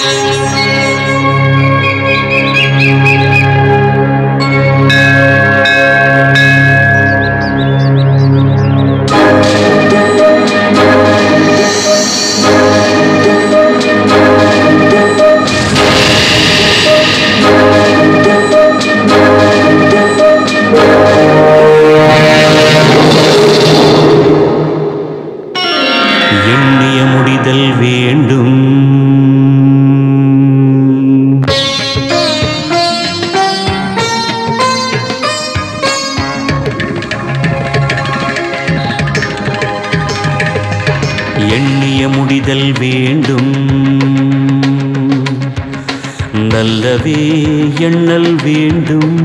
எண்ணிய முடிதல் வேண்டும் எண்ணிய முடிதல் வேண்டும் நல்லவே எண்ணல் வேண்டும்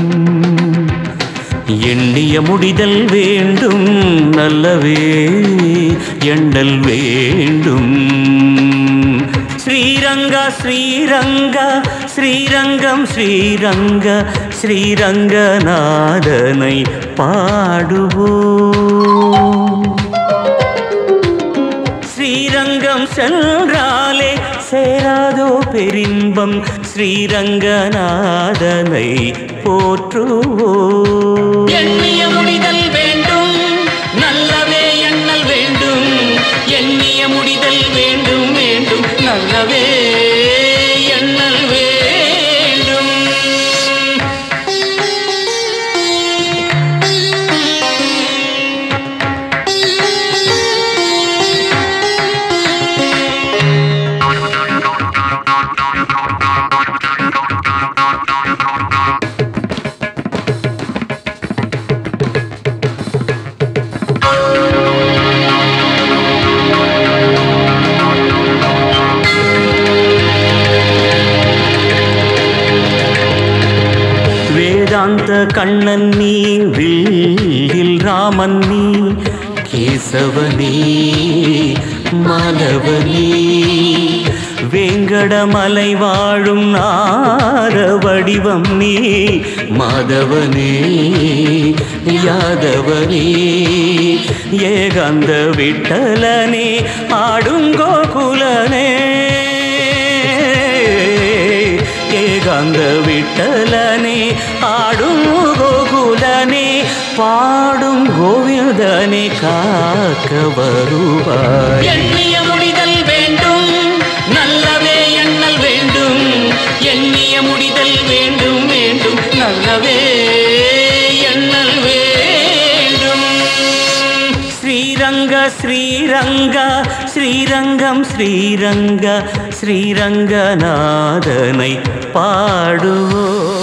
எண்ணிய முடிதல் வேண்டும் நல்லவே எண்ணல் வேண்டும் ஸ்ரீரங்கா ஸ்ரீரங்கா ஸ்ரீரங்கம் ஸ்ரீரங்க ஸ்ரீரங்கநாதனை பாடுவோம் ஸ்ரீரங்கம் சென்றாலே சேராதோ பெரின்பம் ஸ்ரீரங்கநாதனை போற்றுவோம் எண்ணிய முடிதல் வேண்டும் நல்லவே எண்ணல் வேண்டும் எண்ணிய முடிதல் வேண்டும் வேண்டும் நல்லவே எண்ணல் வேண்டும் வேதாந்த கண்ணன் நீ வில்லில் ராமன் நீ கேசவனே மாலவனே வேங்கடமலை வாழும் நார வடிவம் நீ மாதவனே யாதவனே ஏகாந்த விட்டலனே ஆடும் கோகுலனே ஏகாந்த விட்டலனே ஆடும் கோகுலனே பாடும் கோவிந்தனே காக்க வருவாய் எண்ணிய முடிதல் வேண்டும் நல்லவே எண்ணல் வேண்டும் எண்ணிய முடிதல் வேண்டும் வேண்டும் நல்லவே எண்ணல் வேண்டும் ஸ்ரீரங்க ஸ்ரீரங்க ஸ்ரீரங்கம் ஸ்ரீரங்க ஸ்ரீரங்கநாதனை பாடுவோ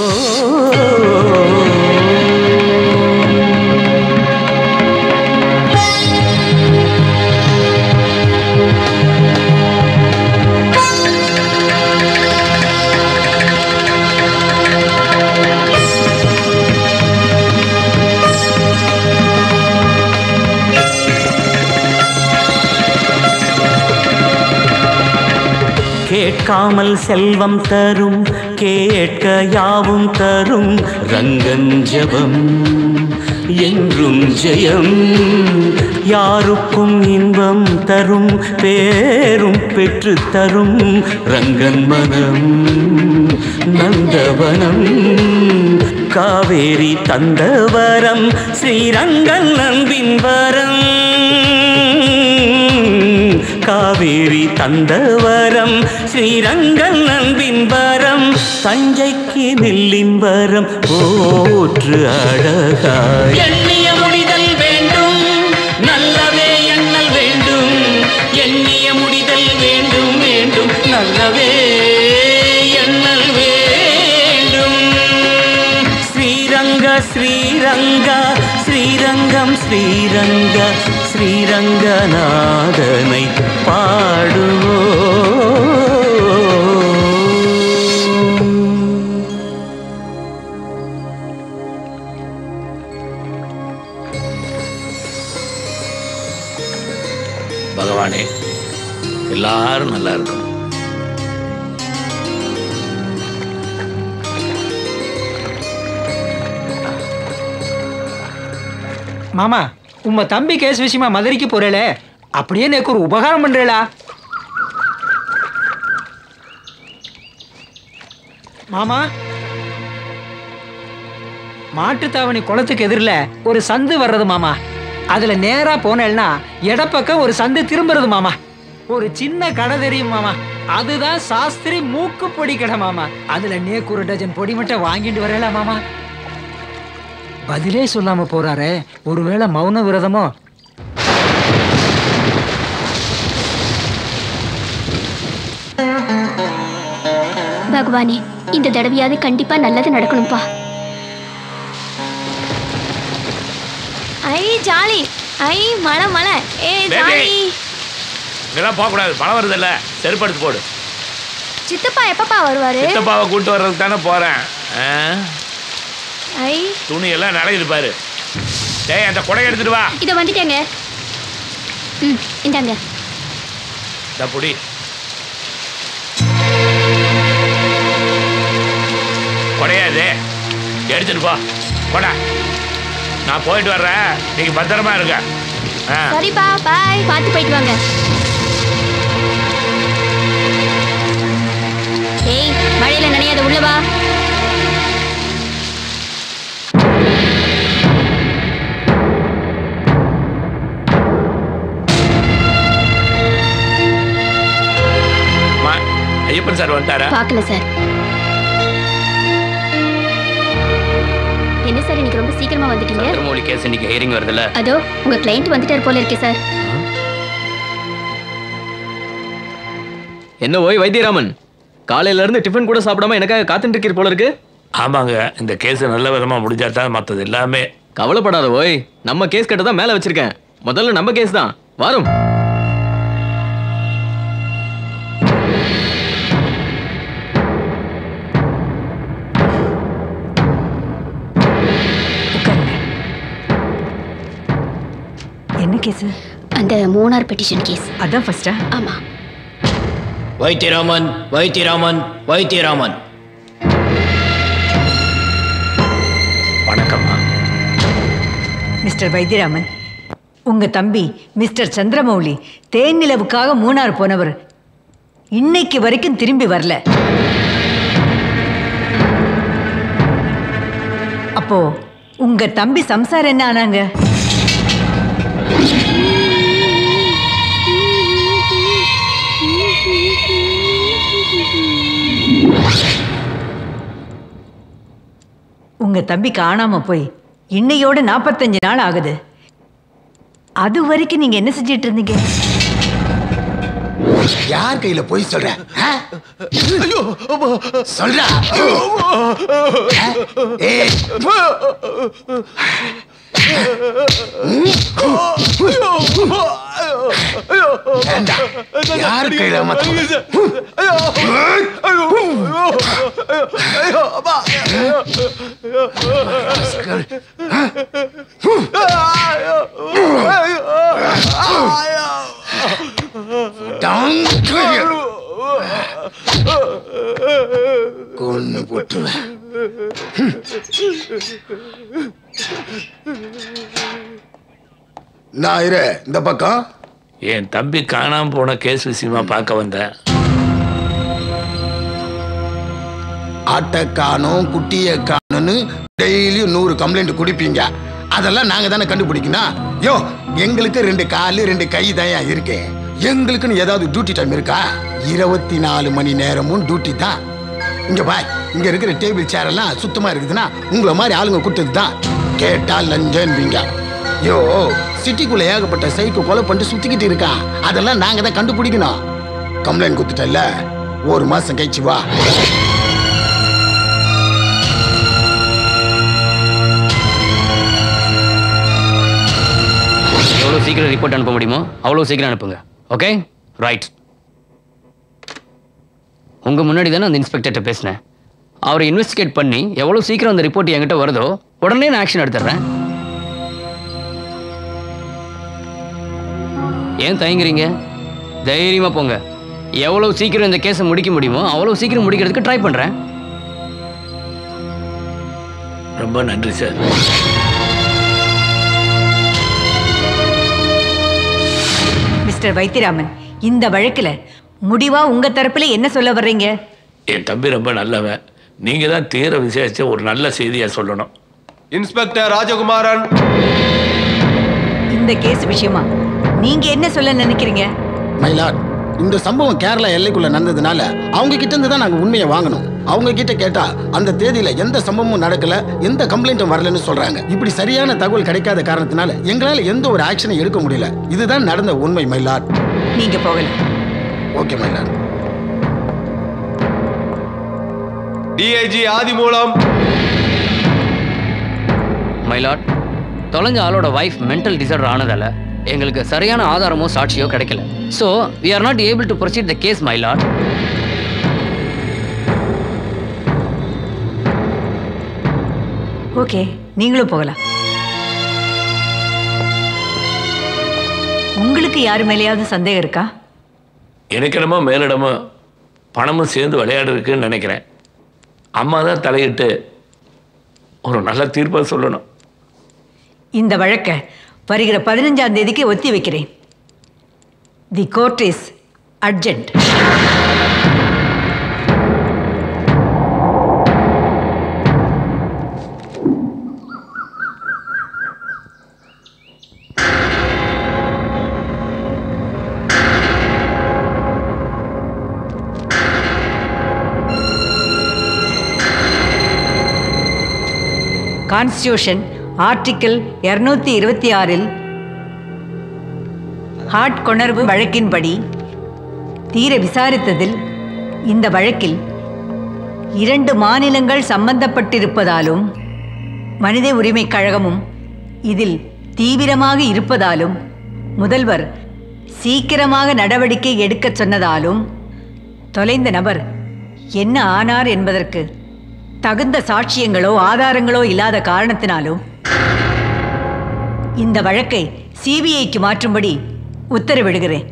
கேட்காமல் செல்வம் தரும் கேட்க யாவும் தரும் ரங்கன் ஜெபம் என்றும் ஜெயம் யாருக்கும் இன்பம் தரும் பேரும் பெற்று தரும் ரங்கன் மனம் நந்தவனம் காவேரி தந்தவரம் ஸ்ரீரங்கன் நம்பின் வரம் காவேரி தந்தவரம் ஸ்ரீரங்கன் நம்பின் வரம் தஞ்சைக்கு நெல்லின் வரம் போற்று அழகாய் எண்ணிய முடிதல் வேண்டும் நல்லவே எண்ணல் வேண்டும் எண்ணிய முடிதல் வேண்டும் வேண்டும் நல்லவே எண்ணல் வேண்டும் ஸ்ரீரங்க ஸ்ரீரங்க ஸ்ரீரங்கம் ஸ்ரீரங்க ஸ்ரீரங்கநாதனை பாடுவோ பகவானே எல்லாரும் நல்லா இருக்கும் மாமா உம்ம தம்பி கேஸ் விஷயமா மதுரைக்கு போறேளே அப்படியே எனக்கு ஒரு உபகாரம் பண்றேளா மாமா மாட்டுத்தாவணி குளத்துக்கு எதிரில் ஒரு சந்து வர்றது மாமா அதுல நேரா போனேன்னா இடப்பக்கம் ஒரு சந்து திரும்புறது மாமா ஒரு சின்ன கடை தெரியும் மாமா அதுதான் சாஸ்திரி மூக்கு பொடி கடை மாமா அதுல நேக்கு ஒரு டஜன் பொடி மட்டும் வாங்கிட்டு வரல மாமா பதிலே சொல்லாம போறாரே ஒருவேளை மௌன விரதமோ பகவானே இந்த தடவையாவது கண்டிப்பா நல்லது நடக்கணும்பா ஐ ஜாலி ஐ மழை மழை ஏ Baby. ஜாலி இதெல்லாம் போகக்கூடாது பணம் வருதுல்ல செருப்படுத்து போடு சித்தப்பா எப்பப்பா வருவாரு சித்தப்பாவை கூட்டு வர்றதுக்கு தானே போகிறேன் ஐ துணி எல்லாம் நனையுது பாரு டேய் அந்த குடையை எடுத்துட்டு வா இதை வந்துட்டேங்க ம் இந்தாங்க இந்த புடி குடையாது எடுத்துட்டு போ கொடா நான் போயிட்டு வர்றேன் நீங்க பத்திரமா இருங்க ஆ சரிப்பா பாய் பார்த்து போயிட்டு வாங்க ஏய் மழையில நனையாத உள்ள வா அம்மா, ஐயப்பன் சார் வந்துட்டாரா பார்க்கல சார் என்ன சார் இன்னைக்கு ரொம்ப சீக்கிரமா வந்துட்டீங்க சந்திரமௌலி கேஸ் இன்னைக்கு ஹியரிங் வருதுல்ல அதோ உங்க கிளைண்ட் வந்துட்டார் போல இருக்கே சார் என்ன ஓய் வைத்தியராமன் காலையில இருந்து டிஃபன் கூட சாப்பிடாம எனக்காக காத்துட்டு இருக்கீர் போல இருக்கு ஆமாங்க இந்த கேஸ் நல்ல விதமா முடிஞ்சா தான் மற்றது எல்லாமே கவலைப்படாத ஓய் நம்ம கேஸ் கட்ட தான் மேல வச்சிருக்கேன் முதல்ல நம்ம கேஸ் தான் வாரும் என்ன கேஸ் அந்த மூணார் பெட்டிஷன் கேஸ் அதான் ஃபர்ஸ்டா ஆமா வைத்தியராமன் வைத்தியராமன் வைத்தியராமன் வணக்கம்மா மிஸ்டர் வைத்தியராமன் உங்க தம்பி மிஸ்டர் சந்திரமௌலி தேன் நிலவுக்காக மூணார் போனவர் இன்னைக்கு வரைக்கும் திரும்பி வரல அப்போ உங்க தம்பி சம்சார் என்ன ஆனாங்க உங்க தம்பி காணாம போய் இன்னையோட நாற்பத்தஞ்சு நாள் ஆகுது அது வரைக்கும் நீங்க என்ன செஞ்சிட்டு இருந்தீங்க யார் கையில போய் சொல்ற ஆ? சொல்றா ஆ? ஏய். வேண்டாம். யார் கையில மத்தம் கொன்னு போட்டுருவேன் நான் இரு இந்த பக்கம் என் தம்பி காணாம போன கேஸ் விஷயமா பார்க்க வந்தேன் ஆட்டை காணோம் குட்டியை காணும்னு டெய்லியும் நூறு கம்ப்ளைண்ட் குடிப்பீங்க அதெல்லாம் நாங்க தானே கண்டுபிடிக்கணும் யோ எங்களுக்கு ரெண்டு காலு ரெண்டு கை தான் இருக்கு எங்களுக்குன்னு ஏதாவது டியூட்டி டைம் இருக்கா இருபத்தி நாலு மணி நேரமும் டியூட்டி தான் இங்க பாய் இங்க இருக்கிற டேபிள் சேர் எல்லாம் சுத்தமா இருக்குதுன்னா உங்களை மாதிரி ஆளுங்க கொடுத்தது தான் கேட்டா லஞ்சன்பீங்க யோ சிட்டிக்குள்ள ஏகப்பட்ட சைக்கோ கொலை பண்ணிட்டு சுத்திக்கிட்டு இருக்கான் அதெல்லாம் நாங்க தான் கண்டுபிடிக்கணும் கம்ப்ளைண்ட் கொடுத்துட்டல ஒரு மாசம் கழிச்சு வா எவ்வளோ சீக்கிரம் ரிப்போர்ட் அனுப்ப முடியுமோ அவ்வளோ சீக்கிரம் அனுப்புங்க ஓகே ரைட் உங்கள் முன்னாடி தானே அந்த இன்ஸ்பெக்டர்கிட்ட பேசினேன் அவரை இன்வெஸ்டிகேட் பண்ணி எவ்வளோ சீக்கிரம் அந்த ரிப்போர்ட் என்கிட்ட வருதோ உடனே நான் ஆக்ஷன் எடுத்துடுறேன் ஏன் தயங்குறீங்க தைரியமாக போங்க எவ்வளோ சீக்கிரம் இந்த கேஸை முடிக்க முடியுமோ அவ்வளோ சீக்கிரம் முடிக்கிறதுக்கு ட்ரை பண்ணுறேன் ரொம்ப நன்றி சார் மிஸ்டர் வைத்தியராமன் இந்த வழக்குல முடிவா உங்க தரப்புல என்ன சொல்ல வர்றீங்க என் தம்பி ரொம்ப நல்லவன் நீங்க தான் தீர விசேஷிச்ச ஒரு நல்ல செய்தியை சொல்லணும் இன்ஸ்பெக்டர் ராஜகுமாரன் இந்த கேஸ் விஷயமா நீங்க என்ன சொல்ல நினைக்கிறீங்க மயிலாட் இந்த சம்பவம் கேரளா எல்லைக்குள்ள நடந்ததுனால அவங்க கிட்ட இருந்து தான் நாங்க உண்மையை வாங்கணும் அவங்க கிட்ட கேட்டா அந்த தேதியில எந்த சம்பவமும் நடக்கல எந்த கம்ப்ளைண்ட்டும் வரலன்னு சொல்றாங்க இப்படி சரியான தகவல் கிடைக்காத காரணத்தினால எங்களால எந்த ஒரு ஆக்ஷனும் எடுக்க முடியல இதுதான் நடந்த உண்மை மயிலாட் நீங்க போகலாம் okay my lord DIG Adhimoolam my lord தொலைஞ்ச ஆளோட வைஃப் மென்டல் டிசார்டர் ஆனதால எங்களுக்கு சரியான ஆதாரமோ சாட்சியோ கிடைக்கல so we are not able to proceed the case my lord okay நீங்களும் போகலாம் உங்களுக்கு யார் மேலேயாவது சந்தேகம் இருக்கா எனக்கு என்னமோ மேலிடமோ பணமும் சேர்ந்து விளையாடுறதுக்குன்னு நினைக்கிறேன் அம்மா தான் தலையிட்டு ஒரு நல்ல தீர்ப்பை சொல்லணும் இந்த வழக்கை வருகிற பதினஞ்சாம் தேதிக்கு ஒத்தி வைக்கிறேன் the court is urgent constitution article இருநூத்தி இருபத்தி ஆறில் ஹார்ட் கொணர்வு வழக்கின்படி தீர விசாரித்ததில் இந்த வழக்கில் இரண்டு மாநிலங்கள் சம்பந்தப்பட்டிருப்பதாலும் மனித உரிமைக் கழகமும் இதில் தீவிரமாக இருப்பதாலும் முதல்வர் சீக்கிரமாக நடவடிக்கை எடுக்கச் சொன்னதாலும் தொலைந்த நபர் என்ன ஆனார் என்பதற்கு தகுந்த சாட்சியங்களோ ஆதாரங்களோ இல்லாத காரணத்தினாலும் இந்த வழக்கை சிபிஐக்கு மாற்றும்படி உத்தரவிடுகிறேன்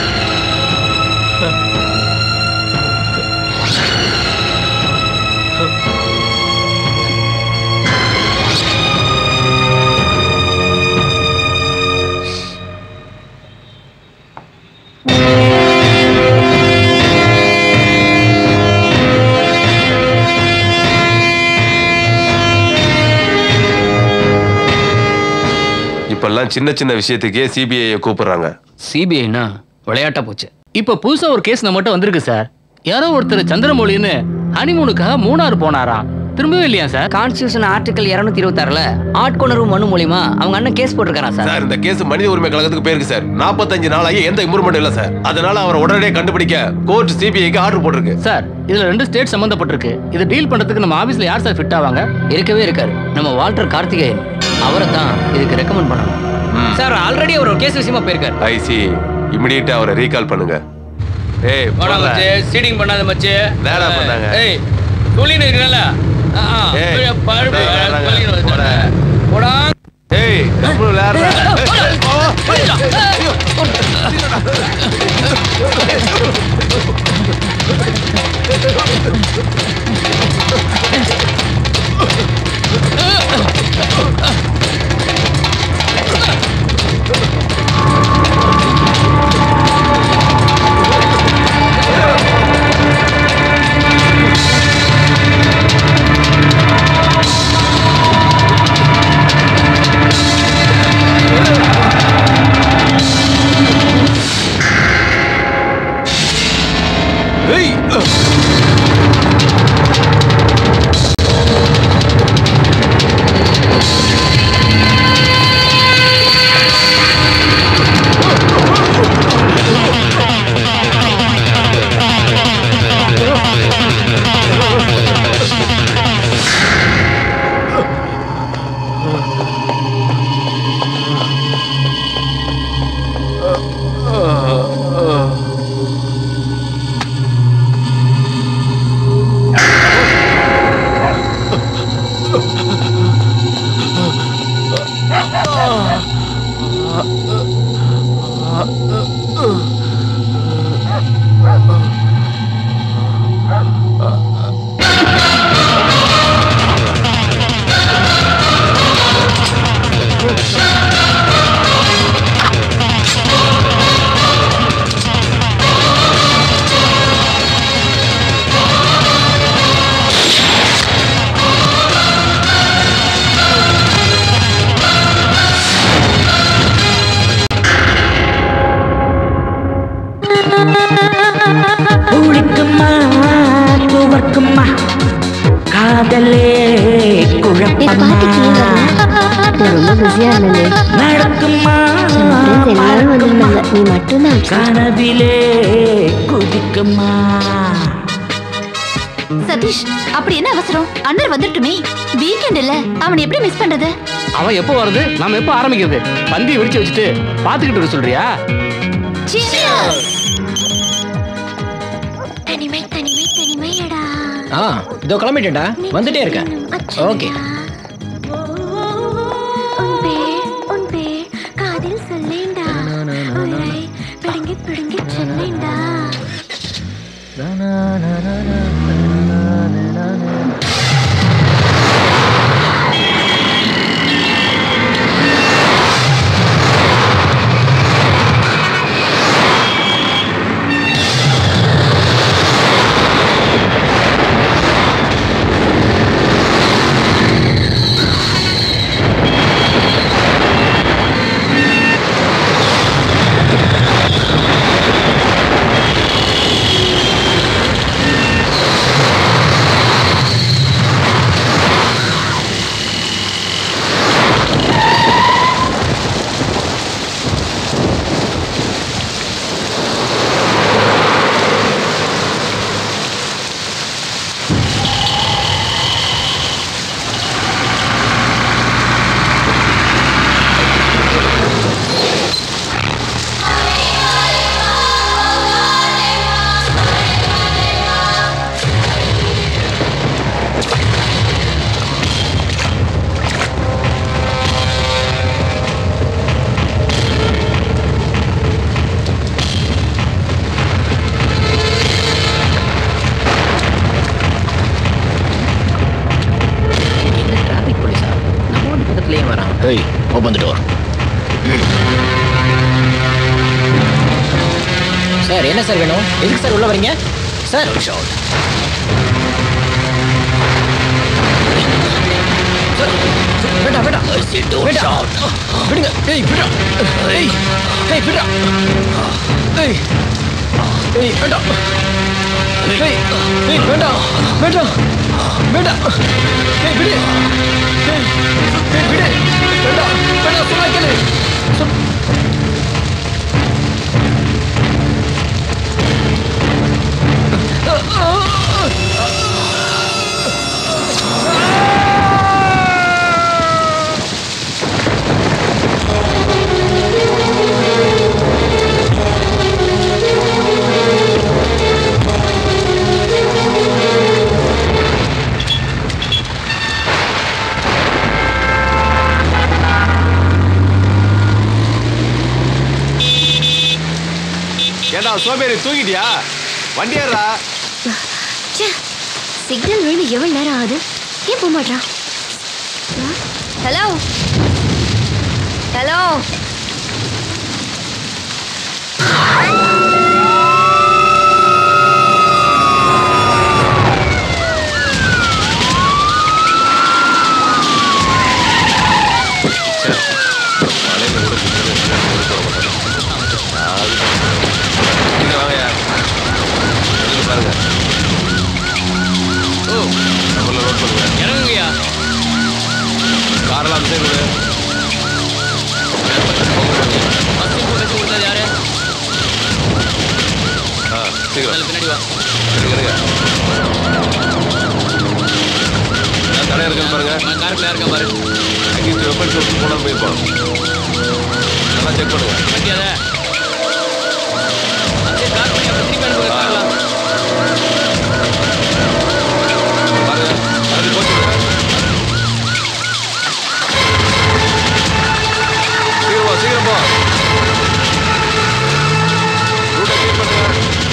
இப்பெல்லாம் சின்ன சின்ன விஷயத்துக்கே சிபிஐ கூப்பிடுறாங்க சிபிஐனா விளையாட்டா போச்சு இப்போ புதுசா ஒரு கேஸ் நம்மகிட்ட வந்திருக்கு சார் யாரோ ஒருத்தர் சந்திரமௌலின்னு ஹனிமூனுக்காக மூணாறு போனாராம் திரும்பவே இல்லையா சார் கான்ஸ்டியூஷன் ஆர்டிகல் இருநூத்தி இருபத்தாறுல ஆட்கொணர்வு மனு மூலியமா அவங்க அண்ணன் கேஸ் போட்டிருக்காரா சார் சார் இந்த கேஸ் மனித உரிமை கழகத்துக்கு போயிருக்கு சார் நாற்பத்தஞ்சு நாளாகி எந்த இம்ப்ரூவ்மெண்ட் இல்ல சார் அதனால அவரை உடனடியே கண்டுபிடிக்க கோர்ட் சிபிஐக்கு ஆர்டர் போட்டிருக்கு சார் இதுல ரெண்டு ஸ்டேட் சம்பந்தப்பட்டிருக்கு இதை டீல் பண்றதுக்கு நம்ம ஆபீஸ்ல யார் சார் ஃபிட் ஆவாங்க இருக்கவே இருக்காரு நம்ம வால்டர் கார்த்திகேயன் அவரை தான் இதுக்கு ரெக்கமெண்ட் பண்ணணும் சார் ஆல்ரெடி அவர் ஒரு கேஸ் விஷயமா போயிருக்காரு ஐசி இமிடியேட்டா அவரை ரீகால் பண்ணுங்க ஏய் வாடா போடா. மச்சி சீடிங் பண்ணாத மச்சி நேரா பண்ணாங்க. ஏய் துளின்னு இருக்கறல ஏய், பழுப்பு டேய், நேராங்க. பள்ளின்னு போடா. போடா ஏய் டபுள் விளையாடுற குளிக்குமா துவர்க்குமா காதலே குழப்பமா ரொம்ப பிஸியா இருந்தேன் நடக்குமா எல்லாரும் வந்திருந்தாங்க நீ மட்டும்தான் கனவிலே குதிக்குமா சதீஷ் அப்படி என்ன அவசரம் அண்ணர் வந்துட்டுமே வீக்கெண்ட் இல்ல அவனை எப்படி மிஸ் பண்றது அவன் எப்போ வருது நாம எப்போ ஆரம்பிக்கிறது பந்தி வெடிச்சு வச்சுட்டு பாத்துக்கிட்டு இருக்க சொல்றியா தனிமை தனிமை தனிமையடா ஆ இதோ கிளம்பிட்டேன்டா வந்துட்டே இருக்கேன் ஓகே உன் பேர் உன் பேர் காதில் சொல்லேண்டா உயிரை பிடுங்கி பிடுங்கி சொல்லேண்டா டிராபிக் போலீஸா நம்ம ஒன்று பக்கத்துலேயே வரான் ஏய் ஓப்பன் த டோர் சார் என்ன சார் வேணும் எதுக்கு சார் உள்ள வரீங்க சார் வேண்டாம் வேண்டாம் வேண்டாம் விடுங்க ஏய் விடா ஏய் ஏய் விடா ஏய் ஏய் வேண்டாம் ஏய் ஏய் வேண்டாம் வேண்டாம் வேண்டாம் ஏய் விடு ஏய் ஏய் விடு வேண்டாம் வேண்டாம் சொன்னா கேளு சொல் ஏண்டா சோம்பேறி தூங்கிட்டியா வண்டி ஏறா சிக்னல் விழுந்து எவ்வளவு நேரம் ஆகுது ஏன் போக மாட்டான் ஹலோ ஹலோ இங்க வாங்கய்யா. இங்க பாருங்க ஓ நம்மள நோட் பண்ணுங்க இறங்குங்கய்யா காரெல்லாம் அந்த சைடு விடு. யாரு ஆ சீக்கிரம் பின்னாடி வா இருங்க இருங்க நான் தடை இருக்குன்னு பாருங்க நான் காருக்குள்ள இருக்கேன் பாரு அங்கே வெப்பன் ஷோப் போனால் போயிருப்போம் நல்லா செக் பண்ணுங்க வண்டியாத அந்த கார் பண்ணி அப்புறம் திருப்பி அனுப்புங்க கார்லாம் பாருங்க அது போச்சுங்க சீக்கிரம் போ சீக்கிரம் போ ரூட்டை க்ளீன் பண்ணுங்க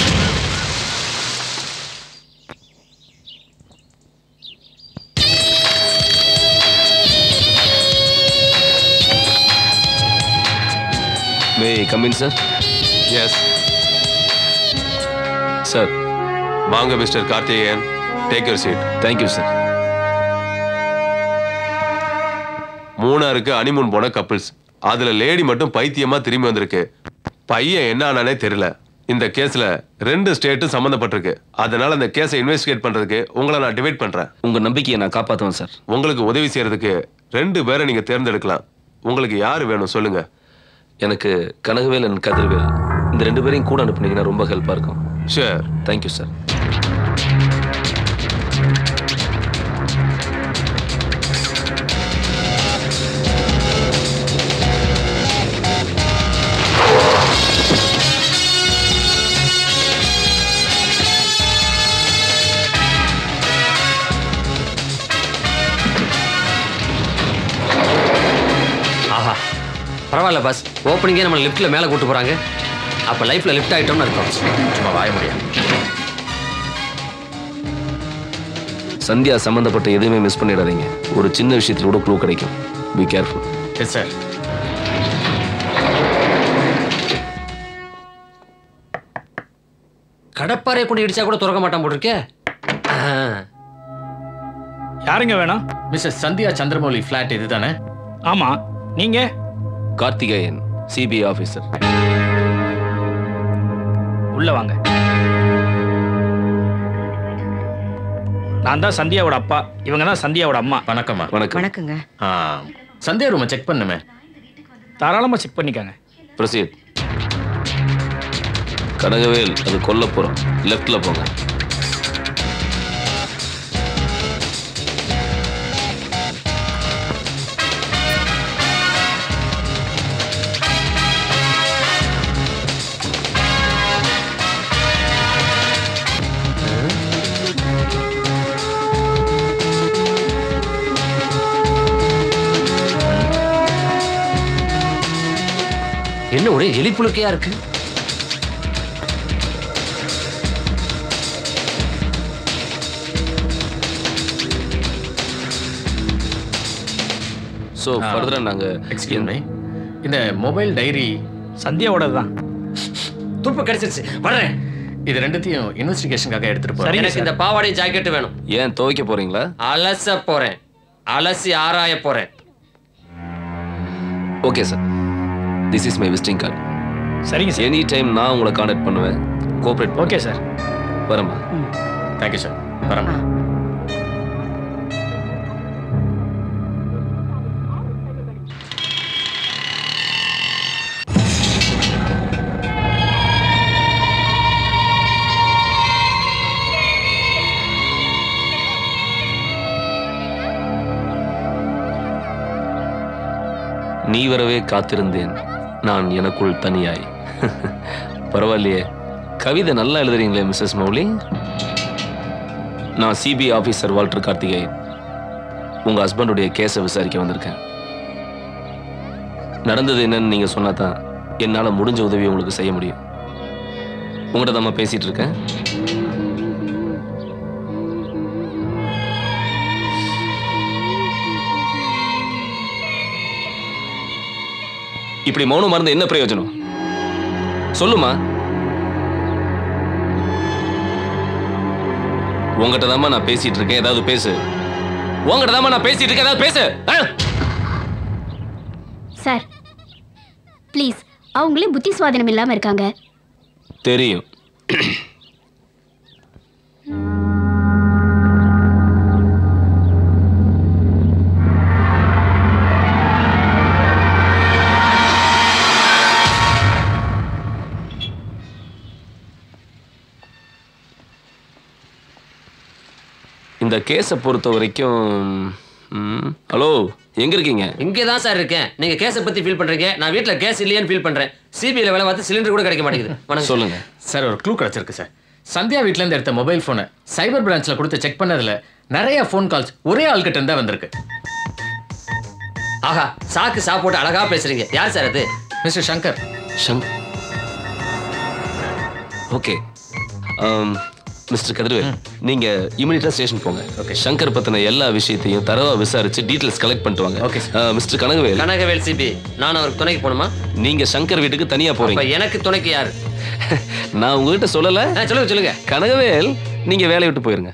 may come in sir yes sir வாங்க mister Karthikeyan take your seat thank you sir மூணாருக்கு அனிமூன் போன கப்பிள்ஸ் அதுல லேடி மட்டும் பைத்தியமா திரும்பி வந்திருக்கு பையன் என்ன ஆனானே தெரியல இந்த கேஸ்ல ரெண்டு ஸ்டேட்டும் சம்மந்தப்பட்டிருக்கு அதனால அந்த கேஸை இன்வெஸ்டிகேட் பண்றதுக்கு உங்களை நான் டிவைட் பண்றேன் உங்க நம்பிக்கையை நான் காப்பாத்துவேன் சார் உங்களுக்கு உதவி செய்யறதுக்கு ரெண்டு பேரை நீங்க தேர்ந்தெடுக்கலாம் உங்களுக்கு யாரு வேணும் சொல்லுங்க எனக்கு கனகவேல் அண்ட் கதிர்வேல் இந்த ரெண்டு பேரையும் கூட அனுப்புனீங்கன்னா ரொம்ப ஹெல்ப்பா இருக்கும் ஷூர் தேங்க்யூ சார் ஆஹா பரவாயில்ல பாஸ் ஓப்பனிங்கே நம்ம லிஃப்ட்டில் மேலே கூட்டு போகிறாங்க அப்போ லைஃப்பில் லிஃப்ட் ஆகிட்டோம்னு அர்த்தம் சும்மா வாய முடியாது சந்தியா சம்பந்தப்பட்ட எதுவுமே மிஸ் பண்ணிடாதீங்க ஒரு சின்ன விஷயத்துல கூட க்ளூ கிடைக்கும் பி கேர்ஃபுல் எஸ் சார் கடப்பாறை கொண்டு இடிச்சா கூட திறக்க மாட்டான் போட்டிருக்கே யாருங்க வேணும் மிஸ்டர் சந்தியா சந்திரமௌலி ஃபிளாட் இதுதானே ஆமா நீங்க கார்த்திகேயன் சிபிஐ ஆஃபீஸர் உள்ள வாங்க நான் தான் சந்தியாவோட அப்பா இவங்க தான் சந்தியாவோட அம்மா வணக்கம்மா வணக்கம் வணக்கங்க ஆ சந்தியா ரூமை செக் பண்ணுமே தாராளமா செக் பண்ணிக்கோங்க பிரசீத் கனகவேல் அது கொல்லப்புறம் லெஃப்ட்ல போங்க என்ன ஒரே எலிப்புழுக்கையா இருக்கு ஸோ ஃபர்தராக நாங்கள் எக்ஸ்கியூஸ் மீ இந்த மொபைல் டைரி சந்தியாவோட தான் துப்பு கிடைச்சிருச்சு வர்றேன் இது ரெண்டுத்தையும் இன்வெஸ்டிகேஷனுக்காக எடுத்துட்டு போறேன் எனக்கு இந்த பாவாடை ஜாக்கெட் வேணும் ஏன் துவைக்க போறீங்களா அலச போறேன் அலசி ஆராய போறேன் okay sir this is my visiting card சரிங்க சார் எனி டைம் நான் உங்களை காண்டாக்ட் பண்ணுவேன் கோஆப்ரேட் ஓகே சார் வரேம்மா தேங்க்யூ சார் வரேன் நீ வரவே காத்திருந்தேன் நான் எனக்குள் தனியாய் பரவாயில்லையே கவிதை நல்லா எழுதுறீங்களே மிஸ்ஸஸ் மௌலி நான் சிபிஐ ஆஃபீஸர் வால்டர் கார்த்திகேயன் உங்க ஹஸ்பண்டுடைய கேஸை விசாரிக்க வந்திருக்கேன் நடந்தது என்னன்னு நீங்க சொன்னா தான் என்னால முடிஞ்ச உதவி உங்களுக்கு செய்ய முடியும் உங்கள்கிட்ட தான் பேசிட்டு இருக்கேன் இப்படி மௌனம் மறந்து என்ன பிரயோஜனம் சொல்லுமா உங்ககிட்ட தாம்மா நான் பேசிட்டு இருக்கேன் ஏதாவது பேசு உங்ககிட்ட தாம்மா நான் பேசிட்டு இருக்கேன் ஏதாவது பேசு ஆ? சார் ப்ளீஸ் அவங்களே புத்தி சுவாதனம் இல்லாம இருக்காங்க தெரியும் இந்த கேஸை பொறுத்த வரைக்கும் ம், ஹலோ எங்க இருக்கீங்க இங்கே தான் சார் இருக்கேன் நீங்க கேஸை பத்தி ஃபீல் பண்றீங்க நான் வீட்ல கேஸ் இல்லையான்னு ஃபீல் பண்றேன் சிபிஐல வேலை பார்த்து சிலிண்டர் கூட கிடைக்க மாட்டேங்குது வணக்கம் சொல்லுங்க சார் ஒரு க்ளூ கிடைச்சிருக்கு சார் சந்தியா வீட்ல இருந்து எடுத்த மொபைல் ஃபோனை சைபர் பிரான்ச்ல கொடுத்து செக் பண்ணதுல நிறைய ஃபோன் கால்ஸ் ஒரே ஆள்கிட்ட இருந்தா வந்திருக்கு ஆஹா சாக்கு சா போட்டு அழகா பேசுறீங்க யார் சார் அது மிஸ்டர் சங்கர் ஷங் ஓகே மிஸ்டர் கதிர்வேல் நீங்க இமிடியட்டா ஸ்டேஷன் போங்க ஓகே சங்கர் பத்தின எல்லா விஷயத்தையும் தரவா விசாரிச்சு டீடைல்ஸ் கலெக்ட் பண்ணிட்டு வாங்க ஓகே மிஸ்டர் கனகவேல் கனகவேல் சிபி நான் அவருக்கு துணைக்கு போகணுமா நீங்க சங்கர் வீட்டுக்கு தனியா அப்ப போறீங்க எனக்கு துணைக்கு யார் நான் உங்ககிட்ட சொல்லல சொல்லுங்க சொல்லுங்க கனகவேல் நீங்க வேலையை விட்டு போயிருங்க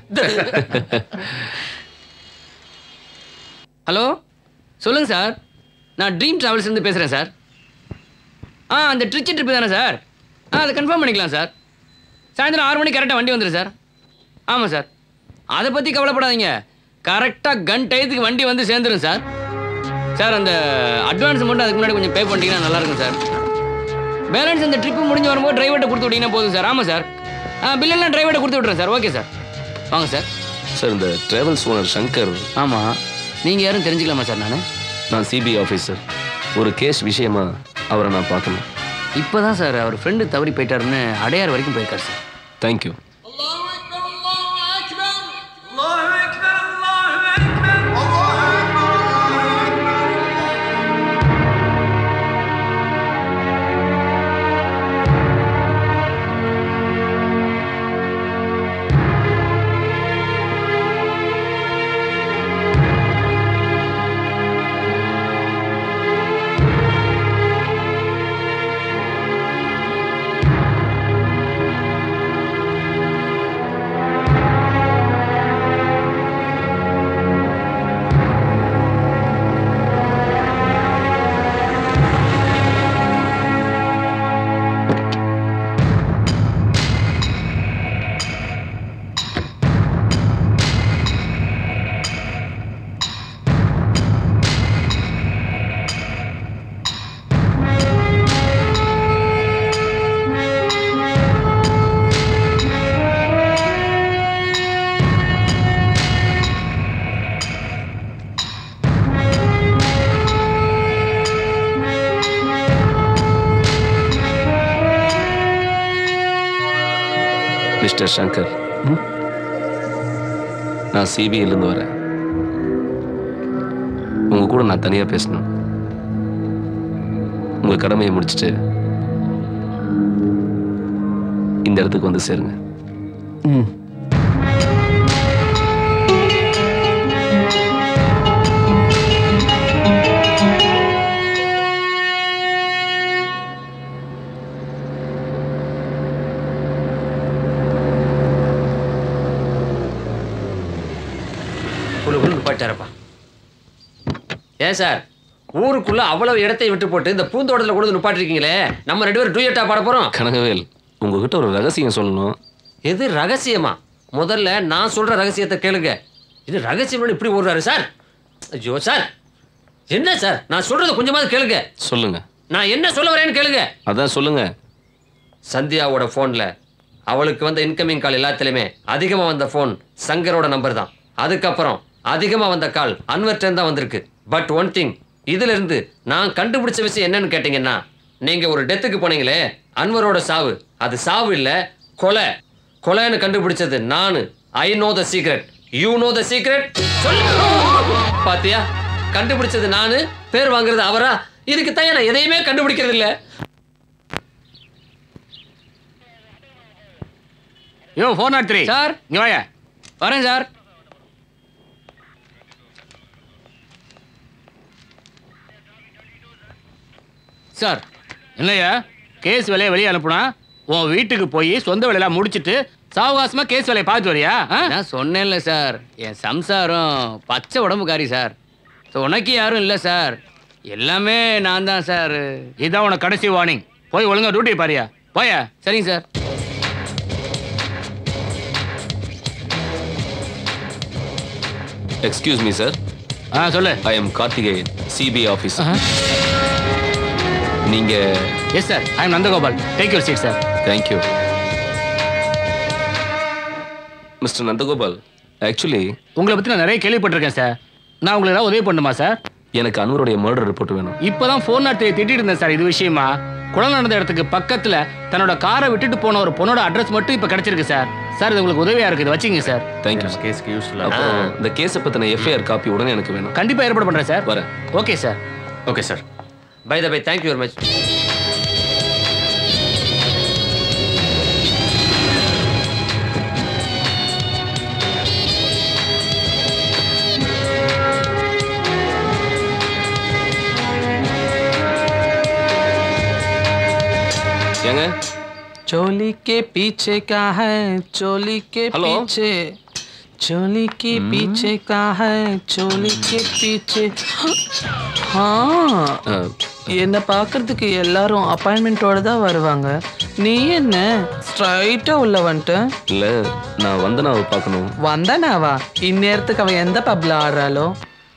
ஹலோ சொல்லுங்க சார் நான் ட்ரீம் டிராவல்ஸ்லேருந்து பேசுகிறேன் சார் ஆ அந்த ட்ரிச்சி ட்ரிப்பு தானே சார் ஆ அதை கன்ஃபார்ம் பண்ணிக்கலாம் சார் சாயந்தரம் ஆறு மணிக்கு கரெக்டாக வண்டி வந்துடும் சார் ஆமாம் சார் அதை பற்றி கவலைப்படாதீங்க கரெக்டாக கன் டயத்துக்கு வண்டி வந்து சேர்ந்துடும் சார் சார் அந்த அட்வான்ஸ் மட்டும் அதுக்கு முன்னாடி கொஞ்சம் பே பண்ணிட்டீங்கன்னா நல்லா இருக்கும் சார் பேலன்ஸ் இந்த ட்ரிப்பு முடிஞ்சு வரும்போது டிரைவர்கிட்ட கொடுத்து விட்டீங்கன்னா போதும் சார் ஆமாம் சார் ஆ பில்லெல்லாம் டிரைவர்கிட்ட கொடுத்து விட்றேன் சார் ஓகே சார் வாங்க சார் சார் இந்த டிராவல்ஸ் ஓனர் சங்கர் ஆமாம் நீங்கள் யாரும் தெரிஞ்சுக்கலாமா சார் நான் நான் சிபிஐ ஆஃபீஸர் ஒரு கேஸ் விஷயமா அவரை நான் பார்க்கணும் இப்போ தான் சார் அவர் ஃப்ரெண்டு தவறி போயிட்டாருன்னு அடையார் வரைக்கும் போயிருக்காரு சார் தேங்க்யூ மிஸ்டர் சங்கர் நான் சிபிஐலேருந்து வரேன் உங்க கூட நான் தனியாக பேசணும் உங்க கடமையை முடிச்சுட்டு இந்த இடத்துக்கு வந்து சேருங்க ம் குழு குழு நிப்பாட்டாரப்பா ஏன் சார் ஊருக்குள்ள அவ்வளவு இடத்தை விட்டு போட்டு இந்த பூந்தோட்டத்தில் கொண்டு வந்து நிப்பாட்டிருக்கீங்களே நம்ம ரெண்டு பேரும் டூயட்டா பாட போறோம் கனகவேல் உங்ககிட்ட ஒரு ரகசியம் சொல்லணும் எது ரகசியமா முதல்ல நான் சொல்ற ரகசியத்தை கேளுங்க இது ரகசியம் இப்படி ஓடுறாரு சார் ஐயோ சார் என்ன சார் நான் சொல்றத கொஞ்சமாவது கேளுங்க சொல்லுங்க நான் என்ன சொல்ல வரேன்னு கேளுங்க அதான் சொல்லுங்க சந்தியாவோட ஃபோனில் அவளுக்கு வந்த இன்கமிங் கால் எல்லாத்துலேயுமே அதிகமாக வந்த ஃபோன் சங்கரோட நம்பர் தான் அதுக்கப்புறம் அதிகமாக வந்த கால் அன்வர்டன் தான் வந்திருக்கு பட் ஒன் திங் இதிலிருந்து நான் கண்டுபிடிச்ச விஷயம் என்னன்னு கேட்டிங்கன்னா நீங்கள் ஒரு டெத்துக்கு போனீங்களே அன்வரோட சாவு அது சாவு இல்லை கொலை கொலைன்னு கண்டுபிடிச்சது நான் I know the secret you know the secret பாத்தியா கண்டுபிடிச்சது நானு பேர் வாங்குறது அவரா இதுக்கு தான் நான் எதையுமே கண்டுபிடிக்கிறது இல்லை யோ ஃபோர் நாட் த்ரீ சார் இங்கே வாயா வரேன் சார் சார் என்னய்யா கேஸ் வேலையை வெளியே அனுப்புனா உன் வீட்டுக்கு போய் சொந்த வேலையெல்லாம் முடிச்சிட்டு சாவகாசமா கேஸ் வேலையை பார்த்து வரியா நான் சொன்னேன்ல சார் என் சம்சாரம் பச்சை உடம்புக்காரி சார் ஸோ உனக்கு யாரும் இல்லை சார் எல்லாமே நான் தான் சார் இதான் உனக்கு கடைசி வார்னிங் போய் ஒழுங்கா டியூட்டி பாரியா போயா சரிங்க சார் எக்ஸ்கியூஸ் மீ சார் ஆ சொல்லு I am Karthikeyan CBI office நீங்க yes sir I am Nandagopal take your seat sir thank you mister Nandagopal actually உங்களை பற்றி நான் நிறைய கேள்விப்பட்டிருக்கேன் சார் நான் உங்களுக்கு ஏதாவது உதவி பண்ணுமா சார் எனக்கு அன்வருடைய மர்டர் ரிப்போர்ட் வேணும் இப்போதான் ஃபோன் நாட்டு திட்டிட்டு இருந்தேன் சார் இது விஷயமா கொலை நடந்த இடத்துக்கு பக்கத்துல தன்னோட காரை விட்டுட்டு போன ஒரு பொண்ணோட அட்ரஸ் மட்டும் இப்போ கிடைச்சிருக்கு சார் சார் இது உங்களுக்கு உதவியா இருக்குது வச்சுங்க சார் தேங்க்யூ கேஸ்க்கு யூஸ்ஃபுல்லாக அப்புறம் இந்த கேஸை பற்றின எஃப்ஐஆர் காப்பி உடனே எனக்கு வேணும் கண்டிப்பா ஏற்பாடு பண்றேன் சார் வரேன் okay sir okay sir by the by thank you very much ஏங்க चोली के पीछे का है चोली के हेलो? पीछे चोली के पीछे का है चोली के पीछे हाँ என்னை பார்க்கறதுக்கு எல்லாரும் அப்பாயின்மெண்ட்டோட தான் வருவாங்க நீ என்ன ஸ்ட்ரைட்டாக உள்ள வந்துட்ட இல்ல நான் வந்தனாவை பார்க்கணும் வந்தானாவா இந்நேரத்துக்கு அவன் எந்த பப்ல ஆடுறாளோ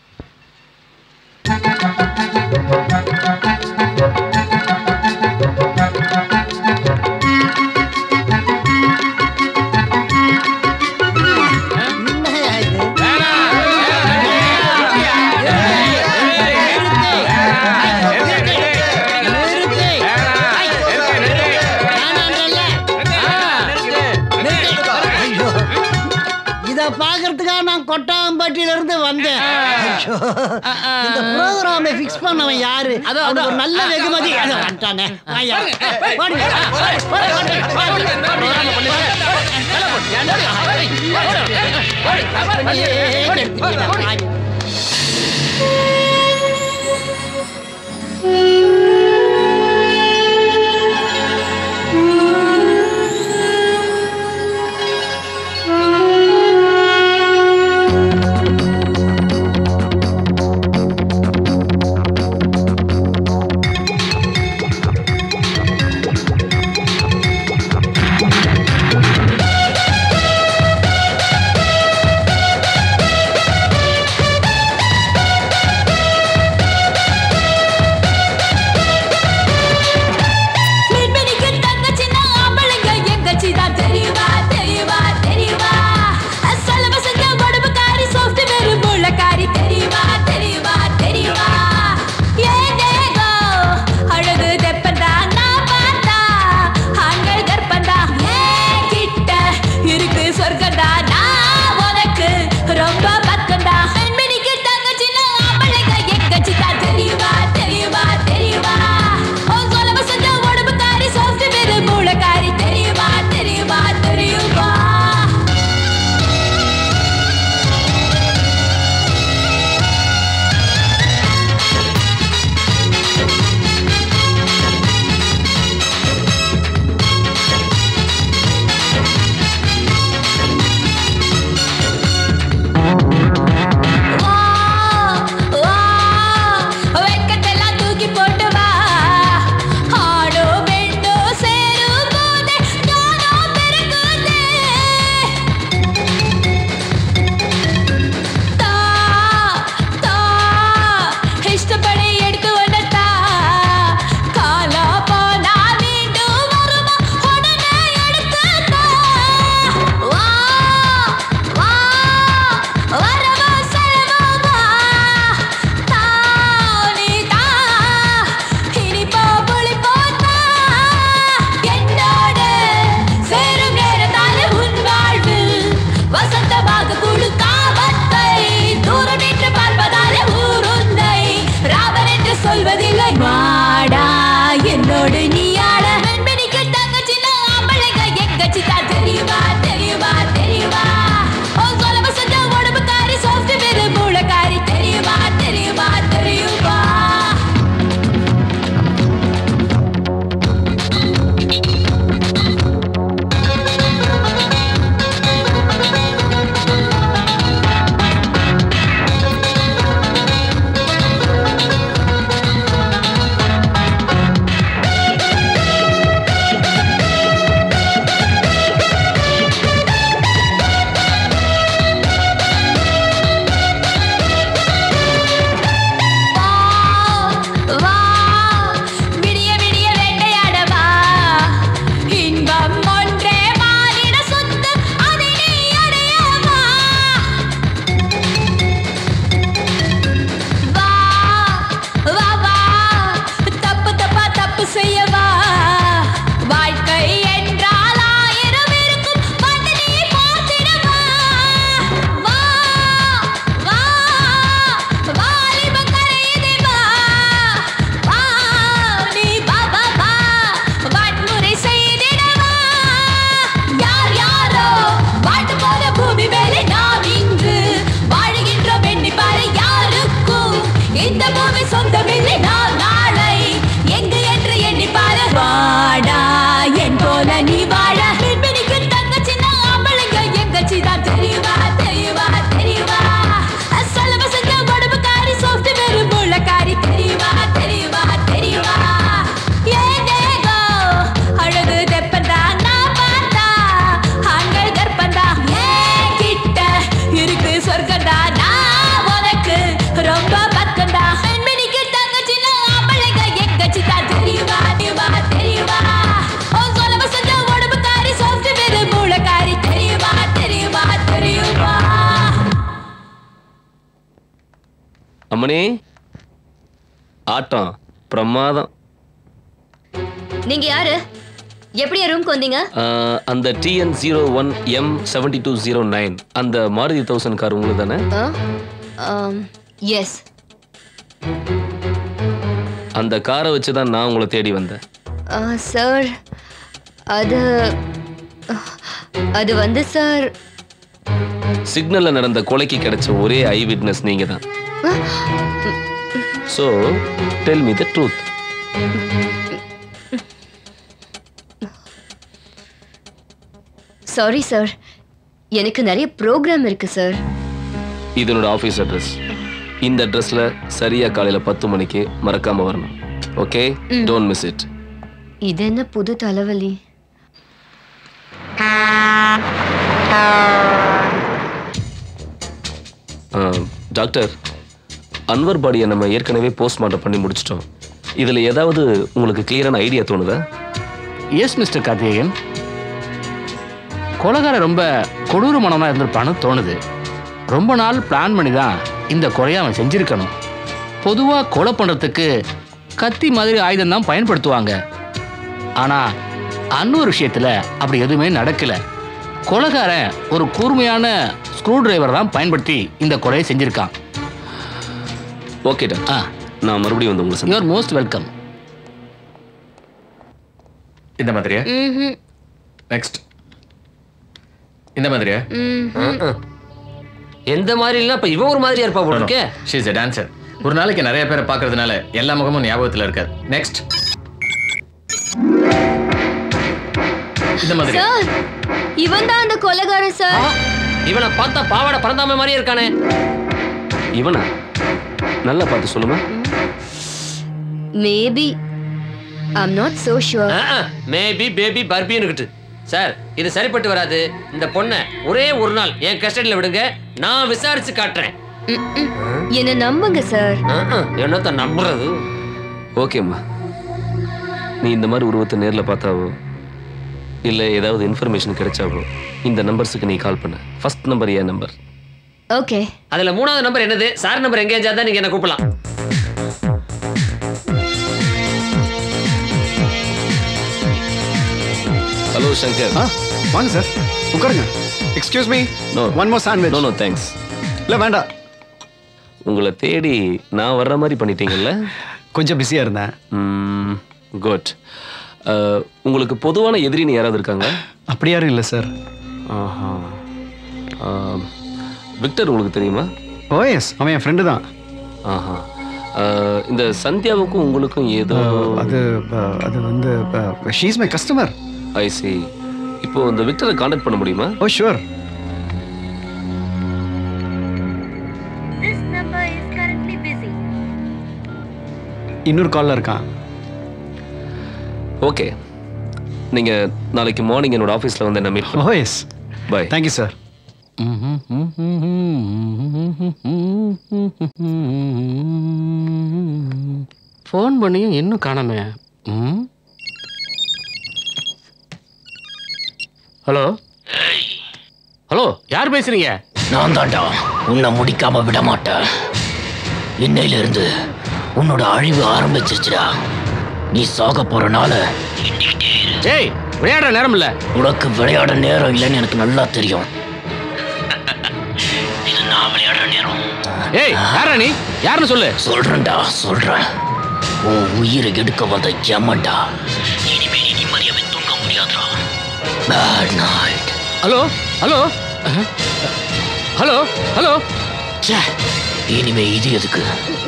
இத பாக்குறதுக்காக நான் கொட்டாம்பட்டியில இருந்து வந்தேன் ஐயோ, இந்த ப்ரோக்ராமை ஃபிக்ஸ் பண்ணவன் யாரு அவனுக்கு ஒரு நல்ல வெகுமதி அதை வந்துட்டானே வாயா. வாடி. ஆ அம்மணி ஆட்டம் பிரமாதம் நீங்க யாரு எப்படி என் ரூம்க்கு வந்தீங்க ஆஹ், அந்த TN zero one M seventy two zero nine அந்த மாருதி தௌசண்ட் கார் உங்களுக்கு தானே எஸ் அந்த காரை வச்சு தான் நான் உங்களை தேடி வந்தேன் சார் அது அது வந்து சார் சிக்னல்ல நடந்த கொலைக்கு கிடைச்ச ஒரே ஐ விட்னஸ் நீங்க தான் so tell me the truth sorry sir எனக்கு நிறைய ப்ரோக்ராம் இருக்கு சார் இது என்னோட ஆஃபீஸ் அட்ரஸ் இந்த அட்ரஸ்ல சரியா காலையில பத்து மணிக்கு மறக்காம வரணும் ஓகே டோன்ட் மிஸ் இட் இது என்ன புது தலைவலி டாக்டர் அன்வர் பாடியை நம்ம ஏற்கனவே போஸ்ட்மார்ட்டம் பண்ணி முடிச்சிட்டோம் இதுல ஏதாவது உங்களுக்கு கிளியரான ஐடியா தோணுதா எஸ் மிஸ்டர் கார்த்திகேயன் கொலைகாரன் ரொம்ப கொடூரமானவனா இருந்திருப்பான்னு தோணுது ரொம்ப நாள் பிளான் பண்ணி தான் இந்த கொலையை அவன் செஞ்சிருக்கணும் பொதுவாக கொலை பண்ணுறதுக்கு கத்தி மாதிரி ஆயுதம் தான் பயன்படுத்துவாங்க ஆனால் அன்னொரு விஷயத்தில் அப்படி எதுவுமே நடக்கல கொலைகாரன் ஒரு கூர்மையான ஸ்க்ரூ டிரைவர் தான் பயன்படுத்தி இந்த கொலையை செஞ்சிருக்கான் ஓகே டாக்டர் நான் மறுபடியும் வந்து உங்களை யூஆர் மோஸ்ட் வெல்கம் இந்த மாதிரியா ம்ஹும். நெக்ஸ்ட் இந்த மாதிரியா ம்ஹும். எந்த மாதிரி இல்ல இப்ப இவன் ஒரு மாதிரியா இருப்பா போல இருக்கே ஷீஸ் எ டான்சர் ஒரு நாளைக்கு நிறைய பேரை பார்க்கறதுனால எல்லா முகமும் ஞாபகத்துல இருக்காது நெக்ஸ்ட் இந்த மாதிரி சார் இவன் தான் அந்த கொலைகாரன் சார் இவனை பார்த்தா பாவாடை பறந்தாம மாதிரியே இருக்கானே இவனா நல்லா பார்த்து சொல்லுமா maybe I'm not so sure maybe baby பர்பின்னுக்கிட்டு சார் இது சரிப்பட்டு வராது இந்த பொண்ணை ஒரே ஒரு நாள் என் கஸ்டடியில் விடுங்க நான் விசாரிச்சு காட்டுறேன் என்ன நம்புங்க சார் என்னத்த நம்புறது ஓகேம்மா நீ இந்த மாதிரி உருவத்தை நேரில் பார்த்தாவோ இல்லை ஏதாவது இன்ஃபர்மேஷன் கிடைச்சாவோ இந்த நம்பர்ஸுக்கு நீ கால் பண்ண ஃபர்ஸ்ட் நம்பர் என் நம்பர் ஓகே அதுல மூணாவது நம்பர் என்னது சார் நம்பர் எங்கேயாச்சும் தான் நீங்க என்ன கூப்பிடலாம் ஹலோ சங்கர் வாங்க சார் உட்காருங்க excuse me no one more sandwich no no thanks இல்லை வேண்டாம் உங்களை தேடி நான் வர்ற மாதிரி பண்ணிட்டீங்கல்ல கொஞ்சம் பிஸியாக இருந்தேன் குட் உங்களுக்கு பொதுவான எதிரின்னு யாராவது இருக்காங்க அப்படி யாரும் இல்லை சார் ஆஹா விக்டர் உங்களுக்கு தெரியுமா ஓ எஸ் அவன் என் ஃப்ரெண்டு தான் ஆஹா அஹ், இந்த சந்தியாவுக்கும் உங்களுக்கும் ஏதோ அது அஹ், அது வந்து she's my customer I see இப்போ இந்த விக்டரை காண்டாக்ட் பண்ண முடியுமா oh sure This number is currently busy. இன்னொரு காலில் இருக்கான் ஓகே நீங்க நாளைக்கு மார்னிங் என்னோட ஆஃபீஸில் வந்து என்ன meet oh yes bye thank you sir phone பண்ணியும் இன்னும் காணாமே ம் ஹலோ ஹலோ யார் பேசுறீங்க நான் தாண்டா உன்னை முடிக்காம விட மாட்டேன் இன்னையில இருந்து உன்னோட அழிவு ஆரம்பிச்சிருச்சுடா நீ சாக போறனால ஏய் விளையாடுற நேரம் இல்ல உனக்கு விளையாட நேரம் இல்லைன்னு எனக்கு நல்லா தெரியும் இது நான் விளையாடுற நேரம் ஏய் யாரா நீ யாருன்னு சொல்லு சொல்றேன்டா சொல்றேன் உன் உயிரை எடுக்க வந்த யமன்டா இனிமே நீ நிம்மதியாவே தூங்க முடியாதுடா bad night hello hello hello hello இனிமே இது எதுக்கு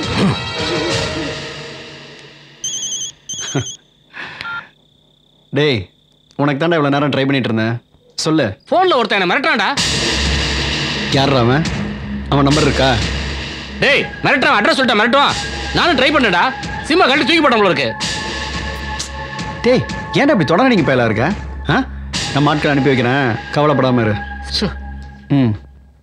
டேய் உனக்கு தாண்டா இவ்வளோ நேரம் ட்ரை பண்ணிட்டு இருந்தேன் சொல்லு ஃபோன்ல ஒருத்தன் என்ன மிரட்டுறான்டா யார்ரா அவன் அவன் நம்பர் இருக்கா டேய் மிரட்டுறான் அட்ரஸ் சொல்லிட்டேன் மிரட்டுவான் நானும் ட்ரை பண்ணடா சிம்மா கழட்டி தூக்கி போட்ட இருக்கு டேய் ஏன்டா இப்படி தொடர நீங்கள் பயலா இருக்க ஆ நம்ம ஆட்களை அனுப்பி வைக்கிறேன் கவலைப்படாம இரு ம்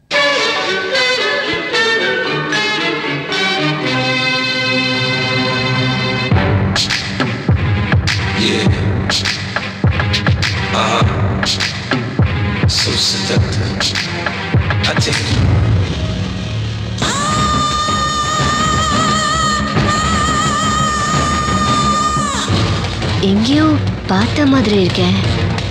Uh-huh. So seductive. I take you. எங்கேயோ பார்த்த மாதிரி இருக்கேன்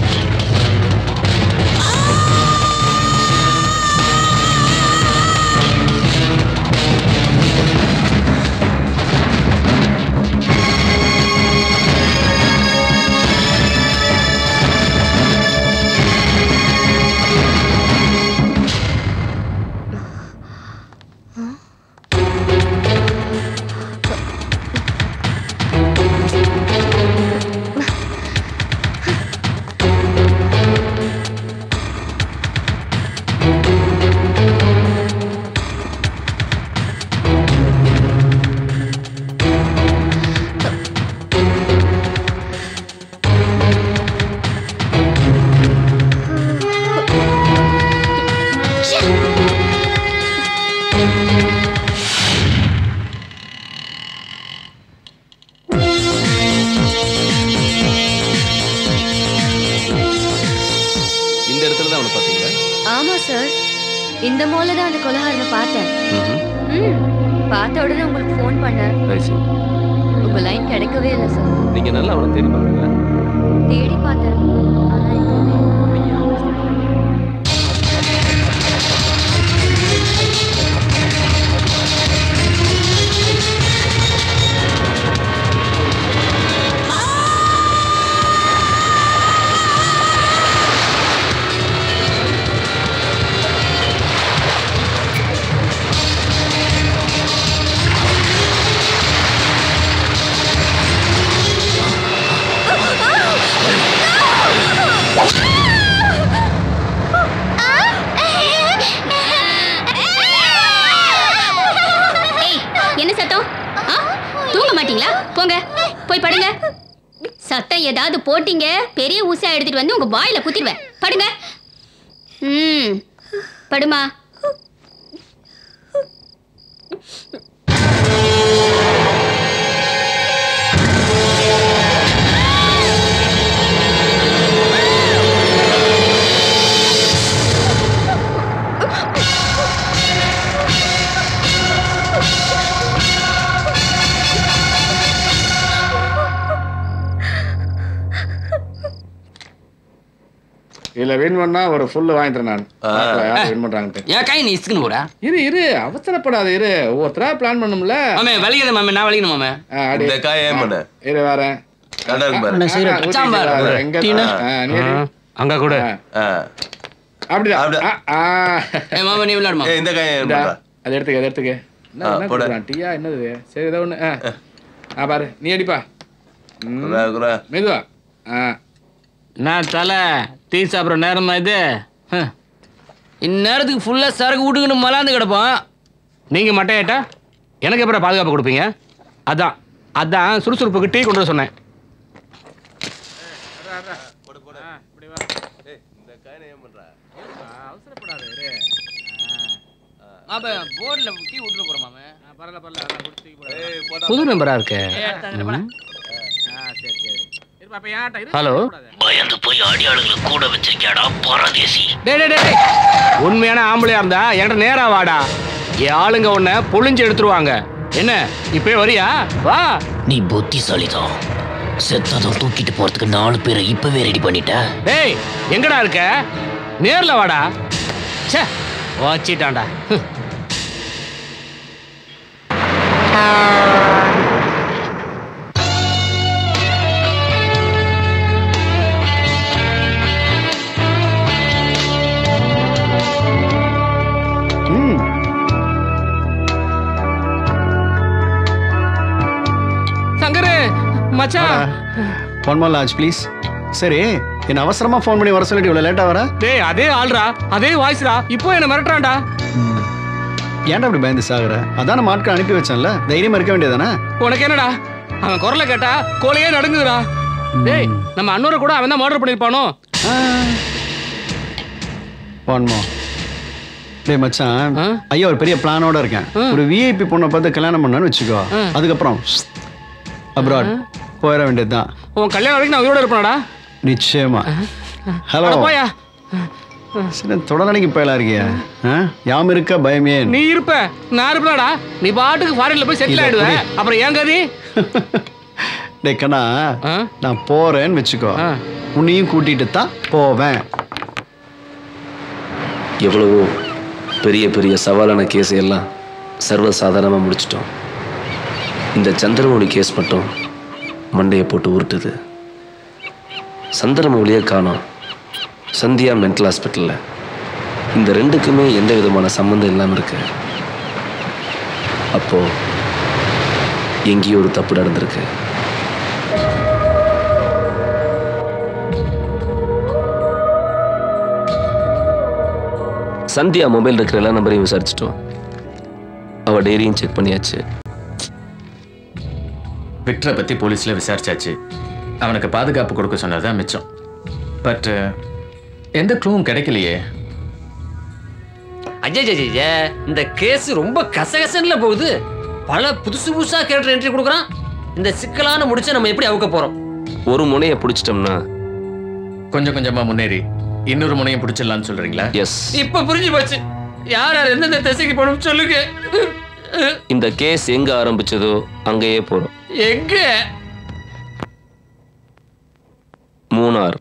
இந்த இடத்துல தான் அவனை பார்த்தீங்களா ஆமா சார் இந்த மால்ல தான் அந்த கொலகாரனை பார்த்தேன் ம் பார்த்த உடனே உங்களுக்கு ஃபோன் பண்ணேன் I see. உங்க லைன் கிடைக்கவே இல்லை சார் நீங்க நல்லா அவனை தேடி பாருங்க தேடி பார்த்தேன் ஆனா எங்கேயுமே ஏய் என்ன சத்தம் ஆ? தூங்க மாட்டீங்களா போங்க போய் படுங்க சத்தம் ஏதாவது போட்டீங்க பெரிய ஊசா எடுத்துட்டு வந்து உங்க வாயில குத்திடுவேன் படுங்க ம் படுமா இதுல வின் பண்ணா ஒரு ஃபுல் வாங்கிட்டேன் நான் பார்க்கலாம் யார் வின் பண்றாங்கன்ட்டு ஏன் கை நீ இஸ்குன்னு போடா இரு இரு அவசரப்படாத இரு ஒவ்வொருத்தரா பிளான் பண்ணும்ல மாமே வலிக்குது மாமே நான் வலிக்கணும் மாமே ஆ, அடி. இந்த காய் ஏன் பண்ண? இரு வரேன் கரெக்டா இருக்கு பாரு. ஆ, சிகரெட். ஊத்திட்டு சாம்பார். வரேன். எங்க டீனா? ஆ, நீ அடி. அங்க கூட ஆ. அப்படிதான் ஆ, ஆ. ஏ மாமா நீ விளையாடுமா ஏய், இந்த காய் ஏன் இந்தா, பண்ற? அதை எடுத்துக்க அதை எடுத்துக்க என்ன ஆ, என்ன போடு. கொடுக்குறான்? டீயா என்னது இது? சரி ஏதோ ஒண்ணு ஆ. ஆ பாரு நீ அடிப்பா ம். குரா, குரா. மெதுவா ஆ நான் தலை டீ சாப்பிட்ற நேரமா இது ஹம். இந்நேரத்துக்கு ஃபுல்லா சரக்கு விட்டுக்கிட்டு மலாந்து கிடப்பான் நீங்க மட்டையாட்டா எனக்கு எப்பறம் பாதுகாப்பு கொடுப்பீங்க அதான் அதான் சுறுசுறுப்புக்கு டீ கொண்டு வர சொன்னேன் அப்ப போர்டில் டீ விட்டுட்டு போகிறோம் மாமே பரவாயில்ல பரவாயில்ல புது நம்பரா இருக்கு ஹலோ பயந்து போய் அடியாளுகளை கூட வச்சிருக்கியாடா பரதேசி டேய் டேய், டேய் உண்மையான ஆம்பளையா இருந்தா என்கிட்ட நேரா வாடா என் ஆளுங்க உன்னை புழிஞ்சு எடுத்துருவாங்க என்ன இப்பவே வரியா வா நீ புத்திசாலிதான் செத்ததும் தூக்கிட்டு போறதுக்கு நாலு பேரை இப்பவே ரெடி பண்ணிட்ட டேய் எங்கடா இருக்க நேர்ல வாடா ச்சே வச்சிட்டான்டா ஹம். சங்கரு மச்சான் ஒன் மோர் லான்ச் ப்ளீஸ் சரி என்ன அவசரமா ஃபோன் பண்ணி வர சொல்லிட்டு இவ்வளோ லேட்டாக வர டேய் அதே ஆள்ரா அதே வாய்ஸ்ரா இப்போ என்ன மிரட்டுறான்டா ஏன்டா அப்படி பயந்து சாகுற அதான் நம்ம ஆட்கள் அனுப்பி வச்சேன்ல தைரியமா இருக்க வேண்டியதானே உனக்கு என்னடா அவன் குரலை கேட்டா கோலையே நடுங்குதுடா டேய் நம்ம அன்னூரை கூட அவன் தான் மர்டர் பண்ணிருப்பானோ ஒன் மோ டேய் மச்சான் ஐயா ஒரு பெரிய பிளானோட இருக்கேன் ஒரு விஐபி பொண்ணை பார்த்து கல்யாணம் பண்ணான்னு வச்சுக்கோ அதுக்கப்புறம் அப்ராட் போயிட வேண்டியதுதான் உன் கல்யாணம் வரைக்கும் நான் உயிரோட இருப்பானடா நிச்சயமா ஹலோ அட போயா சரி தொடர்நிலைக்கு பயலா இருக்கியா ஆ? யாம் இருக்க பயமே நீ இருப்ப நான் இருப்பேன்டா நீ பாட்டுக்கு ஃபாரின்ல போய் செட்டில் இல்ல, ஆயிடுவ புரி. அப்புறம் ஏன் கதி டேய் கண்ணா நான் போறேன்னு வச்சுக்கோ உன்னையும் கூட்டிட்டு தான் போவேன் எவ்வளவோ பெரிய பெரிய சவாலான கேஸ் எல்லாம் சர்வ சாதாரணமாக முடிச்சிட்டோம் இந்த சந்திரமௌழி கேஸ் மட்டும் மண்டையை போட்டு உருட்டுது சந்திரமௌழியை காணோம் சந்தியா மென்டல் ஹாஸ்பிட்டலில் இந்த ரெண்டுக்குமே எந்த விதமான சம்மந்தம் இல்லாமல் இருக்கு அப்போ எங்கேயோ ஒரு தப்பு நடந்திருக்கு சந்தியா மொபைல் இருக்கிற எல்லா நம்பரையும் விசாரிச்சிட்டோம் அவ டைரியும் செக் பண்ணியாச்சு விக்டரை பற்றி போலீஸில் விசாரிச்சாச்சு அவனுக்கு பாதுகாப்பு கொடுக்க சொன்னதுதான் மிச்சம் பட் எந்த க்ளூவும் கிடைக்கலையே அஜய் இந்த கேஸ் ரொம்ப கசகசன்ல போகுது பல புதுசு புதுசா கேரக்டர் என்ட்ரி கொடுக்குறான் இந்த சிக்கலான முடிச்ச நம்ம எப்படி அவுக்க போறோம் ஒரு முனையை பிடிச்சிட்டோம்னா கொஞ்சம் கொஞ்சமா முன்னேறி இன்னொரு முனையும் பிடிச்சிடலாம்னு சொல்றீங்களா எஸ் இப்ப புரிஞ்சு போச்சு யார் யார் எந்தெந்த திசைக்கு போகணும் சொல்லுங்க இந்த கேஸ் எங்க ஆரம்பிச்சதோ அங்கேயே போறோம் எங்க மூணார்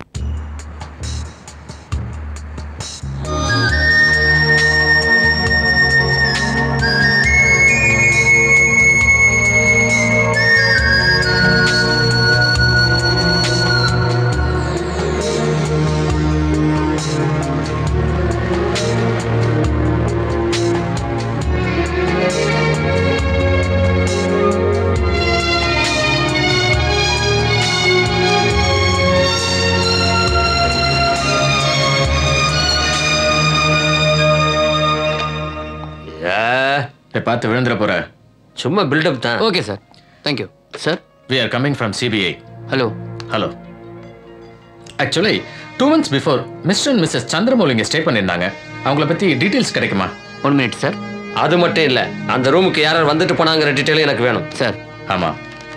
பார்த்து விழுந்துற போற சும்மா பில்டப் தான் okay sir thank you sir we are coming from CBI hello hello actually two months before mister and missus சந்திரமௌலிங்க ஸ்டே பண்ணியிருந்தாங்க அவங்கள பற்றி டீட்டெயில்ஸ் கிடைக்குமா ஒன் மினிட் சார் அது மட்டும் இல்ல அந்த ரூமுக்கு யார் யார் வந்துட்டு போனாங்கிற டீட்டெயிலும் எனக்கு வேணும் சார் ஆமா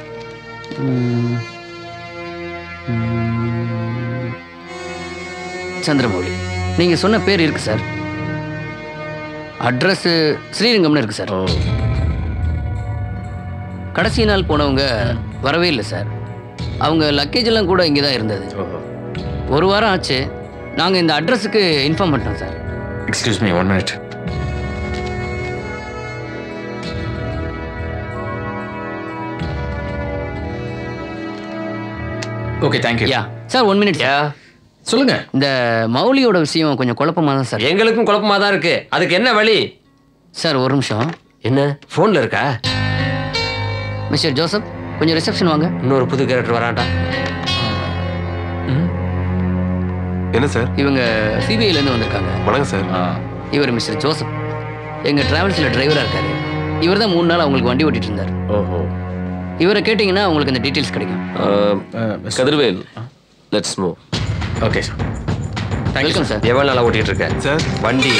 சந்திரமௌலி நீங்க சொன்ன பேர் இருக்கு சார் அட்ரஸ் ஸ்ரீரங்கம்னு இருக்கு சார் கடைசி நாள் போனவங்க வரவே இல்லை சார் அவங்க லக்கேஜ் எல்லாம் கூட இங்கே தான் இருந்தது ஒரு வாரம் ஆச்சு நாங்கள் இந்த அட்ரஸுக்கு இன்ஃபார்ம் பண்ணிட்டோம் sir excuse me one minute okay thank you yeah sir one minute சொல்லுங்க இந்த மௌலியோட விஷயம் கொஞ்சம் குழப்பமா தான் சார் எங்களுக்கும் குழப்பமா தான் இருக்கு அதுக்கு என்ன வழி சார் ஒரு நிமிஷம் என்ன ஃபோன்ல இருக்கா மிஸ்டர் ஜோசப் கொஞ்சம் ரிசப்ஷன் வாங்க இன்னொரு புது கேரக்டர் வரான்டா என்ன சார் இவங்க சிபிஐலேருந்து வந்திருக்காங்க வணக்கம் சார் இவர் மிஸ்டர் ஜோசப் எங்கள் ட்ராவல்ஸில் டிரைவராக இருக்காரு இவர் தான் மூணு நாள் அவங்களுக்கு வண்டி ஓட்டிட்டு இருந்தார் ஓஹோ இவரை கேட்டிங்கன்னா உங்களுக்கு இந்த டீட்டெயில்ஸ் கிடைக்கும் Kathirvel let's move okay sir welcome sir எவ்வளவு நாளா ஓட்டிட்டு இருக்க சார் வண்டி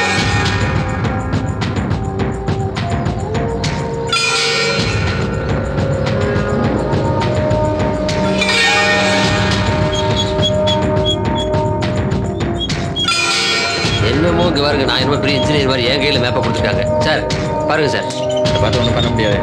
என்னமோ இங்க பாருங்க நான் என்னமோ பெரிய இன்ஜினியர் மாதிரி என் கையில மேப்பை கொடுத்துருக்காங்க சார் பாருங்க சார் பார்த்து ஒன்றும் பண்ண முடியாது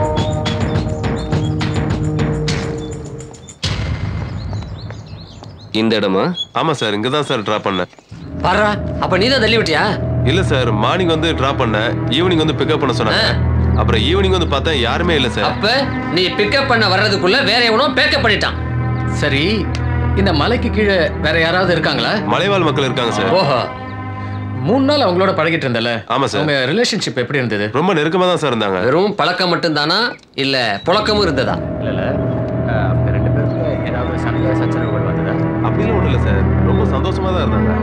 இந்த இடமா ஆமா சார் இங்க தான் சார் டிராப் பண்ணேன் பாரா அப்ப நீ தான் தள்ளி விட்டியா இல்ல சார் மார்னிங் வந்து டிராப் பண்ணேன் ஈவினிங் வந்து பிக்கப் பண்ண சொன்னாங்க அப்புறம் ஈவினிங் வந்து பார்த்தா யாருமே இல்ல சார் அப்ப நீ பிக்கப் பண்ண வர்றதுக்குள்ள வேற எவனோ பேக்கப் பண்ணிட்டான் சரி இந்த மலைக்கு கீழே வேற யாராவது இருக்காங்களா மலைவாழ் மக்கள் இருக்காங்க சார் ஓஹோ மூணு நாள் அவங்களோட பழகிட்டு இருந்தல ஆமா சார் உங்க ரிலேஷன்ஷிப் எப்படி இருந்தது ரொம்ப நெருக்கமா தான் சார் இருந்தாங்க வெறும் பழக்கம் மட்டும்தானா இல்ல புழக்கமும் இருந்ததா இல்ல இல்ல அவங்க ரெண்டு பேருக்கு ஏதாவது சண்டை சச்சரவுகள் வந்ததா அப்படிலாம் ஒண்ணும் இல்ல சார் ரொம்ப சந்தோஷமா தான் இருந்தாங்க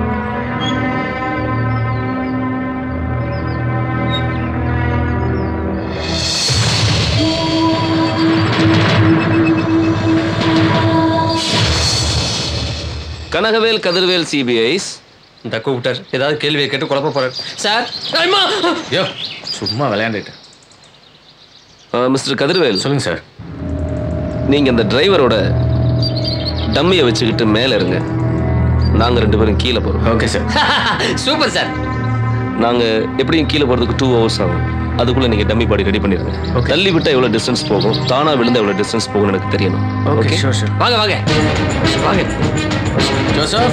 கனகவேல் கதிர்வேல் சிபிஐஸ் இந்த கூப்பிட்டார் ஏதாவது கேள்வியை கேட்டு குழப்ப போறார் சார் அம்மா! யோ சும்மா விளையாண்டுட்டு மிஸ்டர் கதிர்வேல் சொல்லுங்க சார் நீங்க அந்த டிரைவரோட டம்மியை வச்சுக்கிட்டு மேல இருங்க நாங்க ரெண்டு பேரும் கீழே போறோம் ஓகே சார் சூப்பர் சார் நாங்க எப்படியும் கீழே போறதுக்கு டூ ஹவர்ஸ் ஆகும் அதுக்குள்ள நீங்க டம்மி பாடி ரெடி பண்ணிருங்க தள்ளி விட்டா எவ்வளவு டிஸ்டன்ஸ் போகும் தானா விழுந்தா எவ்வளவு டிஸ்டன்ஸ் போகும்னு எனக்கு தெரியணும் ஓகே ஷோர் ஷோர் வாங்க வாங்க வாங்க ஜோசப்